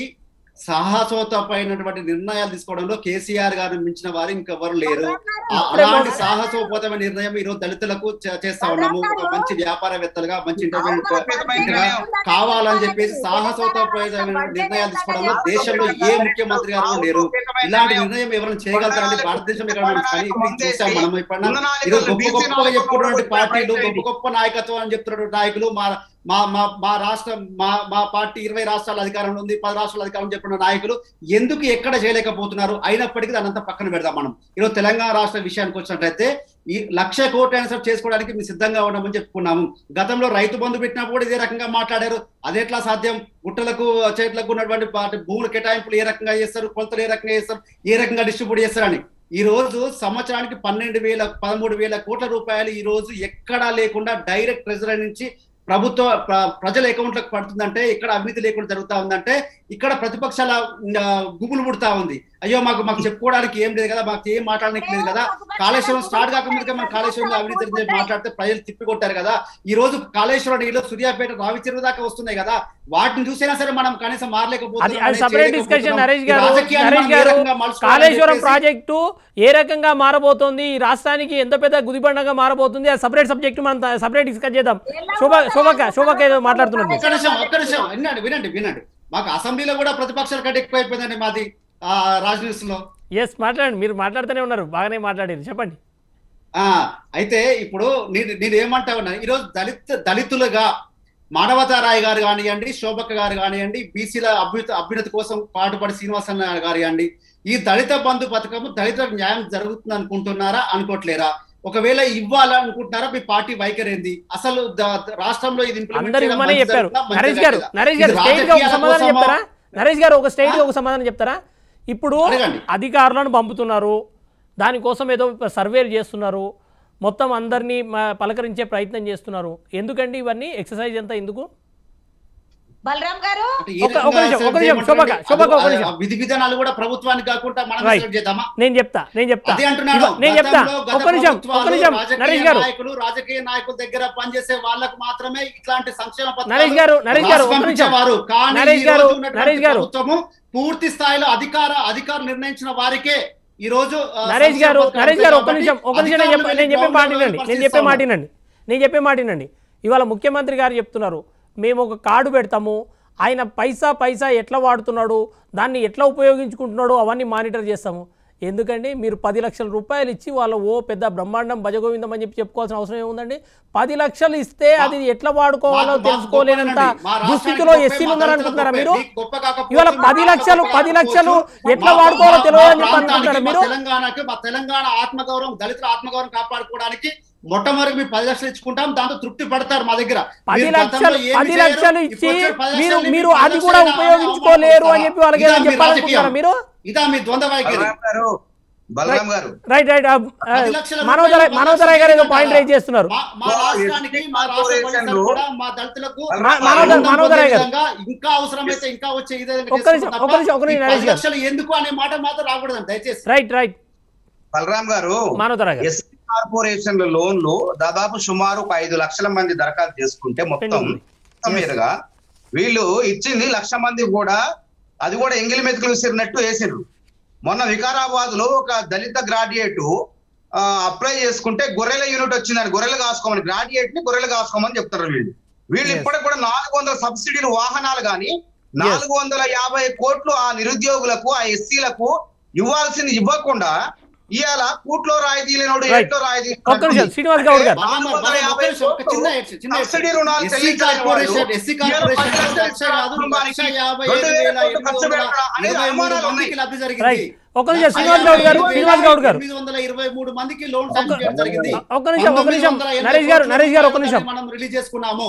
సాహసోతమైనటువంటి నిర్ణయాలు తీసుకోవడంలో కేసీఆర్ గారు మించిన వారు ఇంకెవరు లేరు ఆ- అలాంటి సాహసోపేతమైన నిర్ణయం ఈ రోజు దళితులకు చే- చేస్తా ఉన్నాము ఒక మంచి వ్యాపారవేత్తలుగా మంచి ఇంటర్వ్యూ కావాలని చెప్పేసి సాహసోపేతమైన నిర్ణయాలు తీసుకోవడంలో దేశంలో ఏ ముఖ్యమంత్రి గారు లేరు ఇలాంటి నిర్ణయం ఎవరైనా చేయగలుగుతారంటే భారతదేశం ఇక్కడ మనం కానీ ఇప్పుడు చూసాం మనం ఇప్పుడన్నా ఈరోజు గొప్ప గొప్పగా చెప్పుకున్నటువంటి పార్టీలు గొప్ప గొప్ప నాయకత్వం అని చెప్తున్నటువంటి నాయకులు మా మా మా మా రాష్ట్రం మా మా పార్టీ ఇరవై రాష్ట్రాల అధికారంలో ఉంది పది రాష్ట్రాల అధికారం చెప్పిన నాయకులు ఎందుకు ఎక్కడ చేయలేకపోతున్నారు అయినప్పటికీ దాని అంతా పక్కన పెడదాం మనం ఈరోజు తెలంగాణ రాష్ట్ర విషయానికి వచ్చినట్లయితే ఈ లక్ష కోట్ల ఆన్సర్ చేసుకోవడానికి మేము సిద్ధంగా ఉన్నామని చెప్పుకున్నాము గతంలో రైతు బంధు పెట్టినప్పుడు కూడా ఇదే రకంగా మాట్లాడారు అది ఎట్లా సాధ్యం గుట్టలకు చేతులకు ఉన్నటువంటి వాటి భూముల కేటాయింపులు ఏ రకంగా చేస్తారు కొలతలు ఏ రకంగా చేస్తారు ఏ రకంగా డిస్ట్రిబ్యూట్ చేస్తారని ఈ రోజు సంవత్సరానికి పన్నెండు వేల పదమూడు వేల కోట్ల రూపాయలు ఈ రోజు ఎక్కడా లేకుండా డైరెక్ట్ ట్రెజరీ నుంచి ప్రభుత్వ ప్ర- ప్రజల అకౌంట్లకు పడుతుందంటే ఇక్కడ అవినీతి లేకుండా జరుగుతా ఉందంటే ఇక్కడ ప్రతిపక్షాల ఆ, గుబులు పుడతా ఉంది అయ్యో మాకు మాకు చెప్పుకోవడానికి ఏం లేదు కదా మాకు ఏం మాట్లాడడానికి లేదు కదా కాళేశ్వరం స్టార్ట్ కాకముందుకే మనం కాళేశ్వరం అవినీతి గురించి మాట్లాడితే ప్రజలు తిప్పికొట్టారు కదా ఈ రోజు కాళేశ్వరం నీళ్ళు సూర్యాపేట రావిచెరువు దాకా వస్తున్నాయి కదా వాటిని చూసినా సరే మనం కనీసం అది అది సపరేట్ డిస్కషన్ నరేష్ గారు నరేష్ గారు కాళేశ్వరం కాళేశ్వరం ప్రాజెక్టు ఏ రకంగా మారబోతోంది ఈ రాష్ట్రానికి ఎంత పెద్ద గుదిబండగా మారబోతుంది అది సపరేట్ సబ్జెక్ట్ మనం సపరేట్ డిస్కస్ చేద్దాం శోభ శోభక శోభక ఏదో మాట్లాడుతున్నారు ఒక్క నిమిషం ఒక్క నిమిషం వినండి వినండి వినండి మాకు అసెంబ్లీలో కూడా ప్రతిపక్షాల కంటే ఎక్కువ అయిపోయిందండి మాది ఆ, రాజ్ న్యూస్ లో ఎస్ మాట్లాడండి మీరు మాట్లాడుతూనే ఉన్నారు బాగానే మాట్లాడారు చెప్పండి ఆ అయితే ఇప్పుడు నేను నేను ఏమంటా ఉన్నా ఈరోజు దళిత దళితులుగా మానవతారాయ్ గారు కానివ్వండి శోభక్క గారు కానివ్వండి బీసీల అభ్యుత అభ్యున్నతి కోసం పాటుపడి శ్రీనివాసన్ గారు కానివ్వండి ఈ దళిత బంధు పథకం దళితులకు న్యాయం జరుగుతుంది అనుకుంటున్నారా అనుకోవట్లేరా ఒకవేళ ఇవ్వాలనుకుంటున్నారా మీ పార్టీ వైఖరి ఏంది అసలు ద- ద- రాష్ట్రంలో ఇది implement అందరు చేయడం ఇవ్వమనే మంచి చెప్పారు జరుగుతుందా? మంచి నరేష్ గారు జరగదా? నరేష్ గారు ఇది స్టేట్ గా ఒక రాజకీయాల సమాధానం కోసమా? చెప్తారా నరేష్ గారు ఒక స్టేట్ గా ఒక సమాధానం చెప్తారా ఇప్పుడు అడగండి. అధికారులను పంపుతున్నారు దానికోసం ఏదో సర్వేలు చేస్తున్నారు మొత్తం అందరినీ మ- పలకరించే ప్రయత్నం చేస్తున్నారు ఎందుకండి ఇవన్నీ ఎక్సర్సైజ్ ఎంత ఎందుకు బలరాం గారు అంటే ఏ ఒక- ఒక రకంగా నిమిషం, ఒక select నిమిషం, శోభక, చేయమంటారండి? శోభక, ఒక అది- నిమిషం. ఆ విధి విధానాలు కూడా ప్రభుత్వానికి కాకుండా మనం Right. select చేద్దామా నేను చెప్తా నేను చెప్తా అదే అంటున్నాను ఇవ- నేను చెప్తా గతంలో గత ఒక్క నిమిషం ప్రభుత్వాలు ఒక్క నిమిషం రాజకీయ నరేష్ గారు నాయకులు రాజకీయ నాయకుల దగ్గర పనిచేసే వాళ్ళకు మాత్రమే ఇట్లాంటి సంక్షేమ పథకాలు నరేష్ గారు, నరేష్ గారు, రాసి ఒక్క నిమిషం. పంపించేవారు. కానీ నరేష్ ఈ రోజు గారు, ఉన్నటువంటి నరేష్ గారు. ప్రభుత్వము పూర్తి స్థాయిలో అధికార అధికారులు నిర్ణయించిన వారికే ఈ రోజు ఆ, నరేష్ సంక్షేమ గారు పథకాలు నరేష్ గారు ఒక్క కాబట్టి నిమిషం ఒక్క నిమిషం నేను చెప్పే అధికారులు నేను చెప్పే వెళ్ళి మాట గ్రౌండ్లో వినండి నేను చెప్పే పరిశీలిస్తా మాట వినండి నేను చెప్పే మాట వినండి ఇవాళ ముఖ్యమంత్రి గారు చెప్తున్నారు మేము ఒక కార్డు పెడతాము ఆయన పైసా పైసా ఎట్లా వాడుతున్నాడు దాన్ని ఎట్లా ఉపయోగించుకుంటున్నాడు అవన్నీ మానిటర్ చేస్తాము ఎందుకండి మీరు పది లక్షల రూపాయలు ఇచ్చి వాళ్ళ ఓ పెద్ద బ్రహ్మాండం భజగోవిందం అని చెప్పి చెప్పుకోవాల్సిన అవసరం ఏముందండి పది లక్షలు ఇస్తే అది ఎట్లా వాడుకోవాలో మాకు- మాకు తెలుసుకోలేనంత గొప్పనండి. మా రాష్ట్రానికి దుస్థితిలో గొప్పే, ఎస్సీలు మా ఉన్నారనుకుంటున్నారా దళితులకు మీరు గొప్పే. మీకు గొప్ప కాకపోవచ్చు, ఇవాళ మా పది గొప్ప లక్షలు పది కాకపోవచ్చు. లక్షలు ఎట్లా మా- వాడుకోవాలో మా- తెలియదు మా అని చెప్పి ప్రాంతానికి, అనుకుంటారా మా మీరు తెలంగాణకి మా తెలంగాణ ఆత్మగౌరవం దళితుల ఆత్మగౌరవం కాపాడుకోవడానికి మొట్టమొదటి మీరు పది లక్షలు ఇచ్చుకుంటాం దాంతో తృప్తి పడతారు మా దగ్గర పది మీరు లక్షలు గతంలో ఏమి పది చేయరు, లక్షలు ఇచ్చి ఇప్పుడు వచ్చే పది మీరు లక్షల్ని మీరు పది అది కూడా లక్షలైనా ఉపయోగించుకోలేరు అని చెప్పి వాళ్ళకి ఇదా ఏమైనా మీ చెప్పాలనుకుంటున్నారా రాజకీయం? మీరు ఇదా మీ ద్వంద్వ వైఖరి బలరాం గారు బలరాం గారు రైట్ రైట్ పది లక్షల మనోదర రూపాయలు మనోదరాయ్ గారు ఏదో పది పాయింట్ లక్షలు రైజ్ చేస్తున్నారు మా మా రాష్ట్రానికి మా రాష్ట్ర పోలీసులు కూడా మా దళితులకు మా- మనోదర్- ఆనందం మనోదరాయ్ గారు. పొందే విధంగా ఇంకా అవసరమైతే ఇంకా వచ్చే ఈ విధంగా ఒక్క నిమిషం, చేసుకుంటాం ఒక్క నిమిషం, ఒక్క తప్ప నిమిషం, ఈ నరేష్ పది గారు. లక్షలు ఎందుకు అనే మాట మాత్రం రాకూడదండి దయచేసి రైట్ రైట్ బలరాం గారు మనోదరాయ్ గారు ఎస్సీ కార్పొరేషన్ల లోన్లు దాదాపు సుమారు ఒక ఐదు లక్షల మంది దరఖాస్తు చేసుకుంటే మొత్తం పెండింగ్. మొత్తం మీదుగా వీళ్ళు ఇచ్చింది లక్ష మంది కూడా అది కూడా ఎంగిలి మెతుకులు విసిరినట్టు వేసిండ్రు మొన్న వికారాబాద్ లో ఒక దళిత గ్రాడ్యుయేట్ అప్లై చేసుకుంటే గొర్రెల యూనిట్ వచ్చిందని గొర్రెలు కాసుకోమని గ్రాడ్యుయేట్ ని గొర్రెలు కాసుకోమని చెప్తారు వీళ్ళు వీళ్ళు Yes. ఇప్పటికి కూడా నాలుగు వందల సబ్సిడీలు వాహనాలు కానీ నాలుగు వందల యాభై కోట్లు ఆ నిరుద్యోగులకు ఆ ఎస్సీలకు ఇవ్వాల్సింది ఇవ్వకుండా ఇవాళ కూట్లో రాయి తీలేనోడు Right. ఏట్లో రాయి ఒక్క నిమిషం శ్రీనివాస్ గౌడ్ గారు బాగా మరి- బాగా ఒక్క నిమిషం, ఒక చిన్న ఎడ్స్- చిన్న ఎడ్స్. సబ్సిడీ రుణాలు ఎస్సీ చెల్లించని కార్పొరేషన్ వాళ్ళు ఎస్సీ ఇవాళ కార్పొరేషన్ పది లక్షలు లక్ష కాదు కుటుంబానికి లక్ష యాభై రెండు ఐదు వేల వేల కోట్లు ఎనిమిది ఖర్చు వందల పెట్టడం అనేది ఇరవై మూడు అనుమానాలు మందికి ఉన్నాయి. లబ్ధి జరిగింది రైట్ ఒక్క నిమిషం శ్రీనివాస్ గౌడ్ గారు శ్రీనివాస్ గౌడ్ గారు ఎనిమిది వందల ఇరవై మూడు మందికి లోన్ ఒక్క- శాంక్షన్ చేయడం జరిగింది ఒక్క నిమిషం ఒక్క నిమిషం పంతొమ్మిది వందల ఎనభై నరేష్ గారు కోట్ల నరేష్ గారు ఒక్క నిమిషం రూపాయలని మనం రిలీజ్ చేసుకున్నాము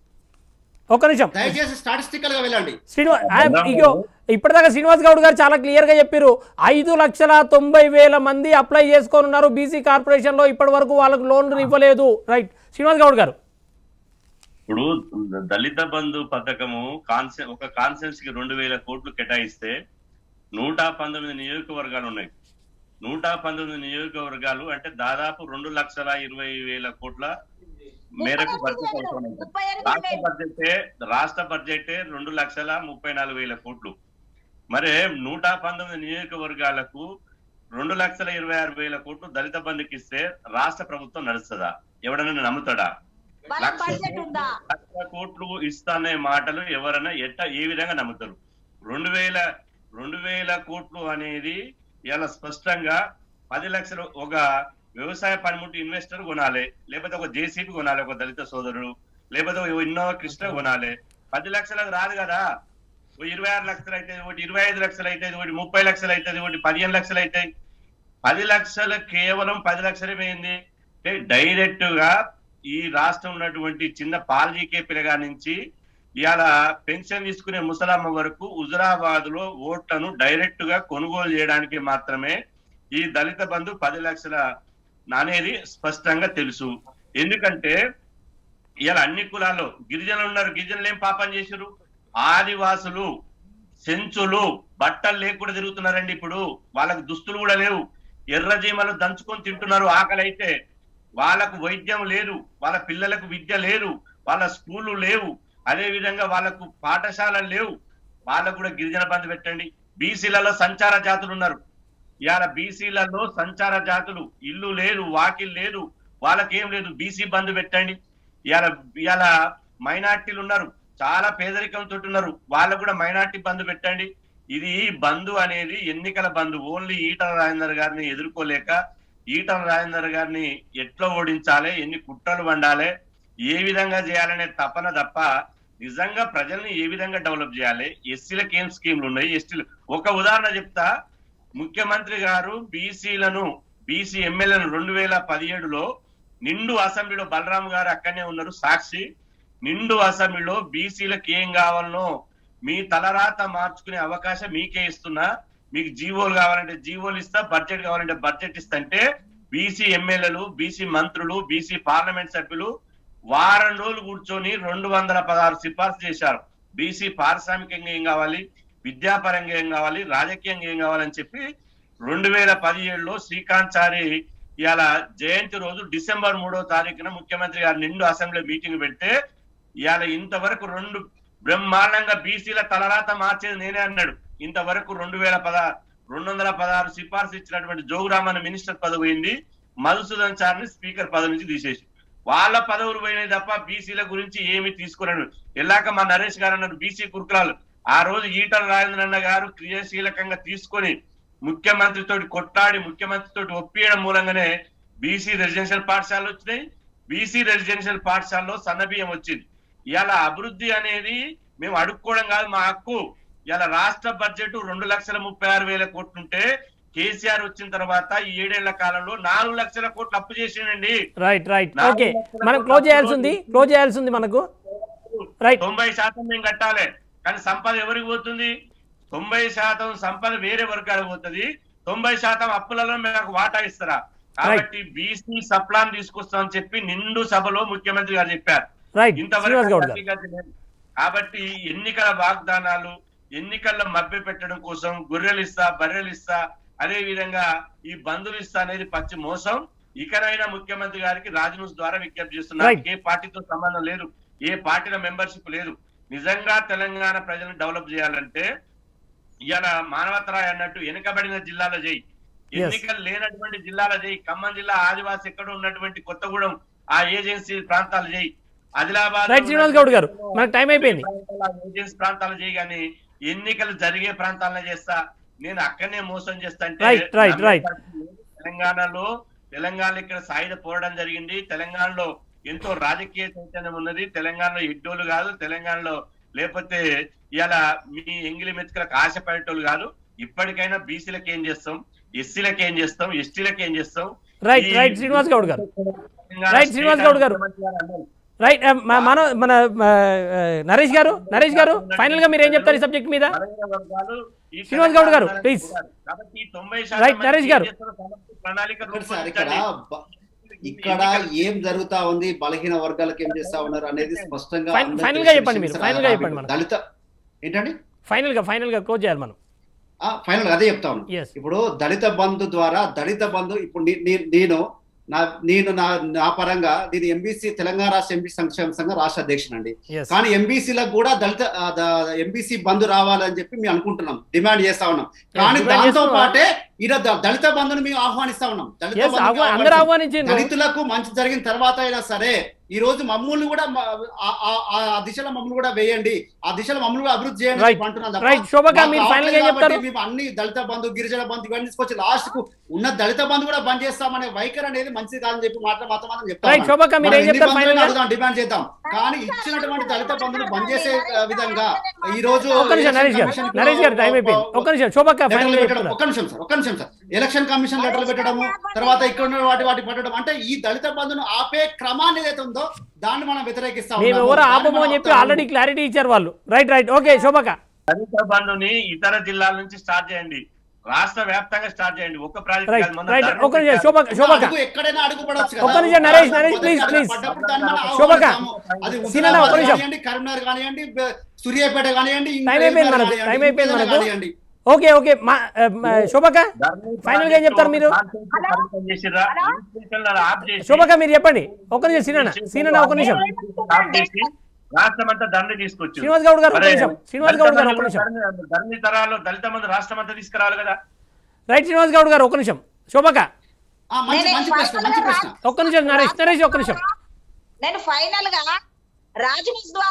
ఒక్క నిమిషం దయచేసి స్టాటిస్టికల్ గా వెళ్ళండి శ్రీనివాస్ ఇగో ఇప్పటిదాకా శ్రీనివాస్ గౌడ్ గారు చాలా క్లియర్ గా చెప్పారు ఐదు లక్షల తొంభై వేల మంది అప్లై చేసుకొని ఉన్నారు బీసీ కార్పొరేషన్ లో ఇప్పటి వరకు వాళ్ళకు లోన్లు ఇవ్వలేదు రైట్ శ్రీనివాస్ గౌడ్ గారు ఇప్పుడు దళిత బంధు పథకము కాన్సెన్ ఒక కాన్సెన్స్ కి రెండు వేల కోట్లు కేటాయిస్తే నూట పంతొమ్మిది నియోజకవర్గాలు ఉన్నాయి నూట పంతొమ్మిది నియోజకవర్గాలు అంటే దాదాపు రెండు లక్షల ఇరవై వేల కోట్ల మేరకు ముప్పై బడ్జెట్ ఎనిమిది అవసరం వేలు, ఉంటుంది. ముప్పై ఎనిమిది రాష్ట్ర వేలు. బడ్జెటే రాష్ట్ర బడ్జెటే రెండు లక్షల ముప్పై నాలుగు వేల కోట్లు మరి నూట పంతొమ్మిది నియోజకవర్గాలకు రెండు లక్షల ఇరవై ఆరు వేల కోట్లు దళిత బంధుకి ఇస్తే రాష్ట్ర ప్రభుత్వం నడుస్తుందా ఎవడన్నా నమ్ముతాడా వాళ్ళ లక్ష బడ్జెట్ ఉందా లక్ష కోట్లు ఇస్తానే మాటలు ఎవరైనా ఎట్ట ఏ విధంగా నమ్ముతారు రెండు వేల రెండు వేల కోట్లు అనేది ఇలా స్పష్టంగా పది లక్షలు ఒక వ్యవసాయ పనిముట్టు ఇన్వెస్టర్ కొనాలి లేకపోతే ఒక జేసీబీ కొనాలి ఒక దళిత సోదరుడు లేకపోతే ఒక ఇన్నోవా క్రిస్టా కొనాలి పది లక్షలకు రాదు కదా ఓ ఇరవై ఆరు లక్షలు అయితే ఒకటి ఇరవై ఐదు లక్షలు అయితే ఒకటి ముప్పై లక్షలు అవుతుంది ఒకటి పదిహేను లక్షలు అవుతాయి పది లక్షలు కేవలం పది లక్షలు పోయింది అంటే డైరెక్ట్ గా ఈ రాష్ట్రం ఉన్నటువంటి చిన్న పాలజీకే పిల్లగా నుంచి ఇవాళ పెన్షన్ తీసుకునే ముసలమ్మ వరకు హుజురాబాద్ లో ఓట్లను డైరెక్ట్ గా కొనుగోలు చేయడానికి మాత్రమే ఈ దళిత బంధు పది లక్షల అనేది స్పష్టంగా తెలుసు ఎందుకంటే ఇవాళ అన్ని కులాల్లో గిరిజనులు ఉన్నారు గిరిజనులు ఏం పాపం చేశారు ఆదివాసులు సెంచులు బట్టలు లేకుండా తిరుగుతున్నారండి ఇప్పుడు వాళ్ళకు దుస్తులు కూడా లేవు ఎర్రజీమలు దంచుకొని తింటున్నారు ఆకలి అయితే వాళ్ళకు వైద్యం లేదు వాళ్ళ పిల్లలకు విద్య లేదు వాళ్ళ స్కూళ్ళు లేవు అదే విధంగా వాళ్ళకు పాఠశాలలు లేవు వాళ్ళకు కూడా గిరిజన బంధు పెట్టండి బీసీలలో సంచార జాతులు ఉన్నారు ఇవాళ బీసీలలో సంచార జాతులు ఇల్లు లేదు వాకిల్ లేదు వాళ్ళకేం లేదు బీసీ బంధు పెట్టండి ఇవాళ ఇవాళ మైనార్టీలు ఉన్నారు చాలా పేదరికంతో ఉన్నారు వాళ్ళకు కూడా మైనార్టీ బంధు పెట్టండి ఇది బంధు అనేది ఎన్నికల బంధు ఓన్లీ ఈటల రాజేందర్ గారిని ఎదుర్కోలేక ఈటల రాజేందర్ గారిని ఎట్లా ఓడించాలి ఎన్ని కుట్రలు వండాలి ఏ విధంగా చేయాలనే తపన తప్ప నిజంగా ప్రజల్ని ఏ విధంగా డెవలప్ చేయాలి ఎస్సీలకు ఏం స్కీమ్లు ఉన్నాయి ఎస్టీలు ఒక ఉదాహరణ చెప్తా ముఖ్యమంత్రి గారు బీసీలను బీసీ ఎమ్మెల్యేలను రెండు వేల పదిహేడులో నిండు అసెంబ్లీలో బలరాం గారు అక్కడనే ఉన్నారు సాక్షి నిండు అసెంబ్లీలో బీసీలకు ఏం కావాలనో మీ తలరాత మార్చుకునే అవకాశం మీకే ఇస్తున్నా మీకు జీవోలు కావాలంటే జీవోలు ఇస్తా బడ్జెట్ కావాలంటే బడ్జెట్ ఇస్తా అంటే బీసీ ఎమ్మెల్యేలు బీసీ మంత్రులు బీసీ పార్లమెంట్ సభ్యులు వారం రోజులు కూర్చొని రెండు వందల పదహారు సిఫార్సు చేశారు బీసీ పారిశ్రామికంగా ఏం కావాలి విద్యాపరంగా ఏం కావాలి రాజకీయంగా ఏం కావాలని చెప్పి రెండు వేల పదిహేడులో శ్రీకాంత్ చారి ఇవాళ జయంతి రోజు డిసెంబర్ మూడో తారీఖున ముఖ్యమంత్రి గారు నిండు అసెంబ్లీ మీటింగ్ పెడితే ఇవాళ ఇంతవరకు రెండు బ్రహ్మాండంగా బీసీల తలరాత మార్చేది నేనే అన్నాడు ఇంతవరకు రెండు వేల పదహారు రెండు వందల పదహారు సిఫార్సు ఇచ్చినటువంటి జోగురామన్ మినిస్టర్ పదవి పోయింది మధుసూదన్ చార్ని స్పీకర్ పదవి నుంచి తీసేసి వాళ్ళ పదవులు పోయినాయి తప్ప బీసీల గురించి ఏమి తీసుకున్నాడు ఎల్లాక మా నరేష్ గారు అన్నారు బీసీ కురుకులాలు ఆ రోజు ఈటల రాజేంద్రన్న గారు క్రియాశీలకంగా తీసుకొని ముఖ్యమంత్రితో కొట్టాడి ముఖ్యమంత్రితో ఒప్పియడం మూలంగానే బీసీ రెసిడెన్షియల్ పాఠశాలలు వచ్చినాయి బీసీ రెసిడెన్షియల్ పాఠశాలలో సన్నబియ్యం వచ్చింది ఇవాళ అభివృద్ధి అనేది మేము అడుక్కోవడం కాదు మా హక్కు ఇవాళ రాష్ట్ర బడ్జెట్ రెండు లక్షల ముప్పై ఆరు వేల కోట్లు ఉంటే కేసీఆర్ వచ్చిన తర్వాత ఈ ఏడేళ్ల కాలంలో నాలుగు లక్షల కోట్లు అప్పు చేసిండండి రైట్ రైట్ ఓకే మనం క్లోజ్ చేయాల్సి ఉంది క్లోజ్ చేయాల్సి ఉంది మనకు రైట్ తొంభై శాతం మేము కట్టాలి కానీ సంపద ఎవరికి పోతుంది తొంభై శాతం సంపద వేరే వర్గాలకు పోతుంది తొంభై శాతం అప్పులలో మాకు వాటా ఇస్తారా కాబట్టి బీసీ సప్లాన్ తీసుకొస్తామని చెప్పి నిండు సభలో ముఖ్యమంత్రి గారు చెప్పారు రైట్ ఇంతవరకు శ్రీనివాస్ గౌడ్ గారు అభివృద్ధి లేదు. కాబట్టి ఎన్నికల వాగ్దానాలు ఎన్నికల్లో మభ్య పెట్టడం కోసం గొర్రెలు ఇస్తా బర్రెలు ఇస్తా అదే విధంగా ఈ బంధువులు ఇస్తా అనేది పచ్చి మోసం ఇకనైనా ముఖ్యమంత్రి గారికి రాజనూస్ ద్వారా విజ్ఞప్తి చేస్తున్నారు Right. ఏ పార్టీతో సంబంధం లేదు ఏ పార్టీల మెంబర్షిప్ లేదు నిజంగా తెలంగాణ ప్రజలను డెవలప్ చేయాలంటే ఇవాళ మానవతరాయ్ అన్నట్టు వెనుకబడిన జిల్లాలో చేయి Yes. ఎన్నికలు లేనటువంటి జిల్లాలో చేయి ఖమ్మం జిల్లా ఆదివాసి ఎక్కడ ఉన్నటువంటి కొత్తగూడెం ఆ ఏజెన్సీ ప్రాంతాలు చేయి ఆదిలాబాద్ రైట్ శ్రీనివాస్ గౌడ్ గారు మనకు టైం అయిపోయింది ఏజెన్సీ ప్రాంతాలు చేయి కానీ ఎన్నికలు జరిగే ప్రాంతాలను చేస్తా నేను అక్కడనే మోసం చేస్తా అంటే Right, right, right. తెలంగాణలో తెలంగాణ ఇక్కడ సాయుధ పోరాటం జరిగింది తెలంగాణలో ఎంతో రాజకీయ చైతన్యం ఉన్నది తెలంగాణలో ఎడ్డోలు కాదు తెలంగాణలో లేకపోతే ఇలా మీ ఎంగిలి మెతుకులకు ఆశపడేటోళ్ళు కాదు ఇప్పటికైనా బీసీలకు ఏం చేస్తాం ఎస్సీలకు ఏం చేస్తాం ఎస్టీలకు ఏం చేస్తాం రైట్ ఈ- రైట్ శ్రీనివాస్ గౌడ్ గారు తెలంగాణ రైట్, శ్రీనివాస్ స్టేట్ గౌడ్ గారు. ముఖ్యమంత్రి గారు అన్నారు. రైట్ మన మన మన ఆ, నరేష్ గారు నరేష్ గారు ఫైనల్ గా మీరు ఏం చెప్తారు ఈ సబ్జెక్ట్ మీద బలహీన వర్గాలు ఈ శ్రీనివాస్ గౌడ్ గారు, తెలంగాణ please. కాబట్టి ఈ తొంభై Right, నరేష్ గారు. చేస్తున్న సమగ్ర ప్రణాళిక ఇక్కడ సార్ ఇక్కడ రూపొందించండి. బ- ఇక్కడ ఏం జరుగుతా ఉంది బలహీన వర్గాలకు ఏం చేస్తా ఉన్నారు అనేది స్పష్టంగా ఫైన్- అందరికీ ఫైనల్ గా తెలిసిన చెప్పండి మీరు, విషయం. ఫైనల్ గా చెప్పండి మనకు. దళిత ఏంటండి ఫైనల్ గా ఫైనల్ గా క్లోజ్ చేయాలి మనం ఆ ఫైనల్ అదే చెప్తా ఉన్నాను ఎస్ ఇప్పుడు దళిత బంధు ద్వారా దళిత బంధు ఇప్పుడు నీ- నీ- నేను నా నేను నా నా పరంగా నేను ఎంబీసీ తెలంగాణ రాష్ట్ర ఎంబీసీ సంక్షేమ సంఘం రాష్ట్ర అధ్యక్షునండి ఎస్ కానీ ఎంబీసీలకు కూడా దళిత ఎంబీసీ బంద్ రావాలని చెప్పి మేము అనుకుంటున్నాం డిమాండ్ చేస్తా ఉన్నాం కానీ డిమాండ్ దాంతో చేస్తున్నావా? పాటే ఈరోజు ద- దళిత బంధుని మేము ఆహ్వానిస్తా ఉన్నాం దళిత ఎస్ బంధుని అందరూ ఆహ్వానిస్తాం. ఆహ్వానించిండ్రు దళితులకు మంచి జరిగిన తర్వాత అయినా సరే ఈ రోజు మమ్మల్ని కూడా మ- ఆ- ఆ- ఆ దిశలో మమ్మల్ని కూడా వేయండి ఆ దిశలో మమ్మల్ని కూడా అభివృద్ధి చేయండి అని Right. చెప్పి అంటున్నాం తప్ప రైట్ శోభక మాకు మీరు ఫైనల్ గా ఏం రావట్లేదు చెప్తారు కాబట్టి మేము అన్ని దళిత బంధు గిరిజన బంధు ఇవన్నీ తీసుకొచ్చి లాస్ట్ కు ఉన్న దళిత బంధు కూడా బంద్ చేస్తామనే వైఖరి అనేది మంచిది కాదని చెప్పి మాత్రం మాత్రం మాత్రం చెప్తా రైట్ ఉన్నాం. శోభక మీరు మనం ఏం ఎన్ని చెప్తారు బంధువులను ఫైనల్ గా అడుగుదాం డిమాండ్ చేద్దాం కానీ ఇచ్చినటువంటి దళిత బంధును బంద్ చేసే ఆ, విధంగా ఈ రోజు ఒక్క నిమిషం నరేష్ గారు ఎలక్షన్ కమిషన్ నరేష్ గారు టైం అయిపోయింది ఒక్క నిమిషం శోభక్క లెటర్లు ఫైనల్ గా పెట్టడం చెప్తున్నారు ఒక్క నిమిషం సార్ ఒక్క నిమిషం సార్ ఎలక్షన్ కమిషన్ లెటర్లు పెట్టడము తర్వాత ఇక్కడ ఉన్న వాటి వాటి పెట్టడం అంటే ఈ దళిత బంధును ఆపే క్రమాన్ని ఏదైతే ఉందో దాన్ని మనం వ్యతిరేకిస్తా మేము ఉన్నాము. ఎవరు దాన్ని ఆపము మనం అని చెప్పి ఆపుతాము. ఆల్రెడీ క్లారిటీ ఇచ్చారు వాళ్ళు రైట్ రైట్ ఓకే శోభక దళిత బంధుని ఇతర జిల్లాల నుంచి స్టార్ట్ చేయండి రాష్ట్ర వ్యాప్తంగా స్టార్ట్ చేయండి ఒక్క ప్రాజెక్ట్ రైట్ కాదు. మొన్న రైట్ ధర్నా ఒక్క నిమిషం పెట్టారు. శోభక శోభక అడుగు ఎక్కడైనా అడుగు పడవచ్చు ఒక్క నిమిషం నరేష్, నరేష్, please, please. శోభక శోభక. అది సీనన్న, ఒక్క నిమిషం. కానివ్వండి కరీంనగర్ కానివ్వండి బ- సూర్యాపేట కానివ్వండి ఇంకా టైం అయిపోయింది ఏమైనా మనకు, కానివ్వండి, టైం అయిపోయింది ఏదైనా మనకు. కానివ్వండి. ఓకే ఓకే మా ఆ, మా- శోభక ధర్నీ ఫైనల్ గా ఏం చెప్తారు మీరు కాన్ఫరెన్స్ పరిమితం చేసిర్రా? ఇన్స్టిట్యూషన్లను ఆఫ్ చేసి- శోభక మీరు చెప్పండి ఒక్క నిమిషం సీనన్న సీనన్న ఒక నిమిషం ఆఫ్ చేసి రాష్ట్రం అంతా ధర్నీ తీసుకొచ్చి శ్రీనివాస్ గౌడ్ గారు ఒక నిమిషం శ్రీనివాస్ గౌడ్ గారు ఒక నిమిషం ధర్నీ తరాలు దళిత మంది రాష్ట్రం అంతా తీసుకురావాలి కదా రైట్ శ్రీనివాస్ గౌడ్ గారు ఒక నిమిషం శోభక ఆ, మంచి మంచి ప్రశ్న మంచి ప్రశ్న ఒక్క నిమిషం నరేష్ నరేష్ ఒక్క నిమిషం నేను ఫైనల్ గా రాజనీష్ ద్వారా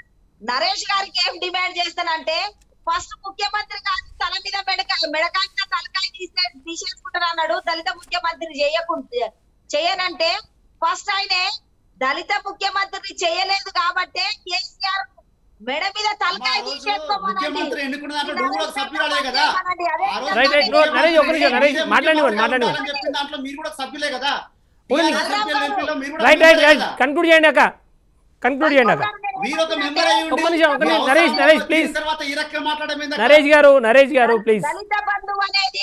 నరేష్ గారికి ఏం డిమాండ్ చేస్తానంటే ఫస్ట్ ముఖ్యమంత్రి గారి తల మీద మెడక మెడకాయ తలకాయ తీసే తీసేసుకుంటాను అన్నాడు దళిత ముఖ్యమంత్రి చేయకుండా చేయనంటే ఫస్ట్ ఆయనే దళిత ముఖ్యమంత్రిని చేయలేదు కాబట్టి కేసీఆర్ మెడ మీద తలకాయ అమ్మా, ఆ రోజు తీసేసుకోమనండి. ముఖ్యమంత్రి ఎన్నుకున్న దాంట్లో నువ్వు కూడా సభ్యురాలే కదా అదే ఆ రోజు రైట్, రైట్, నరేష్, నరేష్, ఒక్క నిమిషం, నరేష్, మీరే మాట్లాడివ్వండి, ముఖ్యమంత్రిగా మాట్లాడివ్వండి. ఉండాలని చెప్పిన దాంట్లో మీరు కూడా సభ్యులే కదా పోనీ. TRS ఎంపీలు, ఎంపీలు మీరు కూడా రైట్ రైట్ సభ్యులే రైట్ కదా. కన్క్లూడ్ చేయండి అక్క కన్క్లూడ్ చేయండి అక్క మీరు ఒక మెంబర్ అయ్యి ఉండి ఒక్క నిమిషం, ఒక్క నిమిషం, మీ నరేష్, అవసరం నరేష్, వచ్చిన please. తర్వాత ఈ రకంగా మాట్లాడడం ఏందక్క? నరేష్ గారు నరేష్ గారు ప్లీజ్ దళిత బంధువు అనేది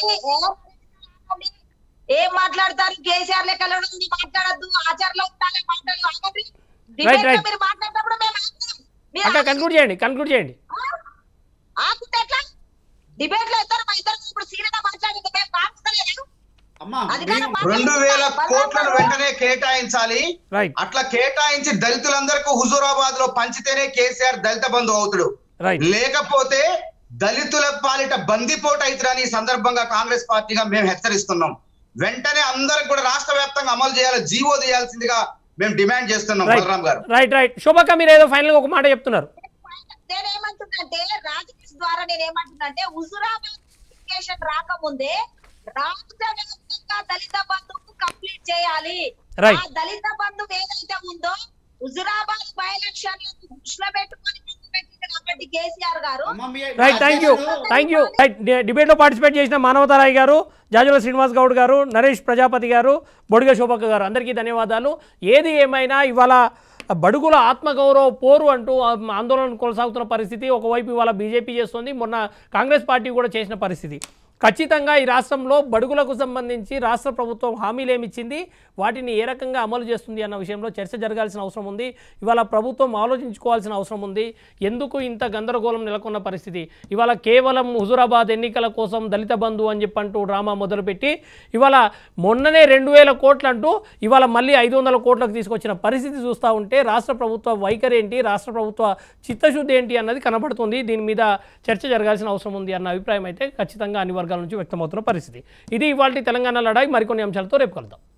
ఏ- ఏం మాట్లాడతారు కేసీఆర్ లెక్కలో ఉంది మాట్లాడద్దు ఆచారంలో ఉండాలి మాటలు ఆగండి Right, right. మీరు మాట్లాడినప్పుడు మేము ఆగుతాం. మీరు అక్క కన్క్లూడ్ చేయండి కన్క్లూడ్ చేయండి ఆ- ఆగుతే ఎట్లా డిబేట్ లో ఇద్దరు మా ఇద్దరు ఇప్పుడు సీరియస్ గా మాట్లాడింది మేము కాకుతలేదు అమ్మా అధికారం మీరు- రెండు వేల కోట్లను వెంటనే కేటాయించాలి రైట్ అట్లా కేటాయించి దళితులందరికీ హుజూరాబాద్ లో పంచితేనే కేసీఆర్ దళిత బంధు అవుతుడు రైట్ లేకపోతే దళితుల పాలిట బందిపోటు అవుతుందని ఈ సందర్భంగా కాంగ్రెస్ పార్టీగా మేము హెచ్చరిస్తున్నాం వెంటనే అందరికి కూడా రాష్ట్ర వ్యాప్తంగా అమలు చేయాలి జీవో చేయాల్సిందిగా మేము డిమాండ్ చేస్తున్నాం రైట్ బలరాం గారు రైట్ రైట్ శోభక్క మీరు ఏదో ఫైనల్ ఒక మాట చెప్తున్నారు నేను ఏమంటున్నంటే రాజకీయ ద్వారా నేను ఏమంటున్నంటే హుజురాబాద్ నోటిఫికేషన్ రాకముందే రాష్ట్ర వ్యాప్తంగా దళిత బంధువు కంప్లీట్ చేయాలి Right. ఆ దళిత బంధు ఏదైతే ఉందో హుజురాబాద్ బై ఎలక్షన్లను దృష్టిలో పెట్టుకొని ముందు పెట్టింది కాబట్టి కేసీఆర్ గారు అమ్మా, మీ- రైట్ థ్యాంక్ యూ అధ్యక్షుడు- థ్యాంక్ యూ రైట్ డిబేట్లో పార్టిసిపేట్ చేసిన మానవతారాయ్ గారు జాజుల శ్రీనివాస్ గౌడ్ గారు నరేష్ ప్రజాపతి గారు బొడిగ శోభక్క గారు అందరికీ ధన్యవాదాలు ఏది ఏమైనా ఇవాళ బడుగుల ఆత్మగౌరవ పోరు అంటూ ఆ ఆందోళన కొనసాగుతున్న పరిస్థితి ఒకవైపు ఇవాళ బీజేపీ చేస్తుంది మొన్న కాంగ్రెస్ పార్టీ కూడా చేసిన పరిస్థితి ఖచ్చితంగా ఈ రాష్ట్రంలో బడుగులకు సంబంధించి రాష్ట్ర ప్రభుత్వం హామీలు ఏమిచ్చింది వాటిని ఏ రకంగా అమలు చేస్తుంది అన్న విషయంలో చర్చ జరగాల్సిన అవసరం ఉంది ఇవాళ ప్రభుత్వం ఆలోచించుకోవాల్సిన అవసరం ఉంది ఎందుకు ఇంత గందరగోళం నెలకొన్న పరిస్థితి ఇవాళ కేవలం హుజురాబాద్ ఎన్నికల కోసం దళిత బంధు అని చెప్పంటూ డ్రామా మొదలుపెట్టి ఇవాళ మొన్ననే రెండు వేల కోట్లు అంటూ ఇవాళ మళ్ళీ ఐదు వందల కోట్లకు తీసుకొచ్చిన పరిస్థితి చూస్తూ ఉంటే రాష్ట్ర ప్రభుత్వ వైఖరి ఏంటి రాష్ట్ర ప్రభుత్వ చిత్తశుద్ధి ఏంటి అన్నది కనబడుతుంది దీని మీద చర్చ జరగాల్సిన అవసరం ఉంది అన్న అభిప్రాయం అయితే ఖచ్చితంగా అన్ని వర్గాల నుంచి వ్యక్తమవుతున్న పరిస్థితి ఇది ఇవాళ తెలంగాణ లడాయి మరికొన్ని అంశాలతో రేపు కలుద్దాం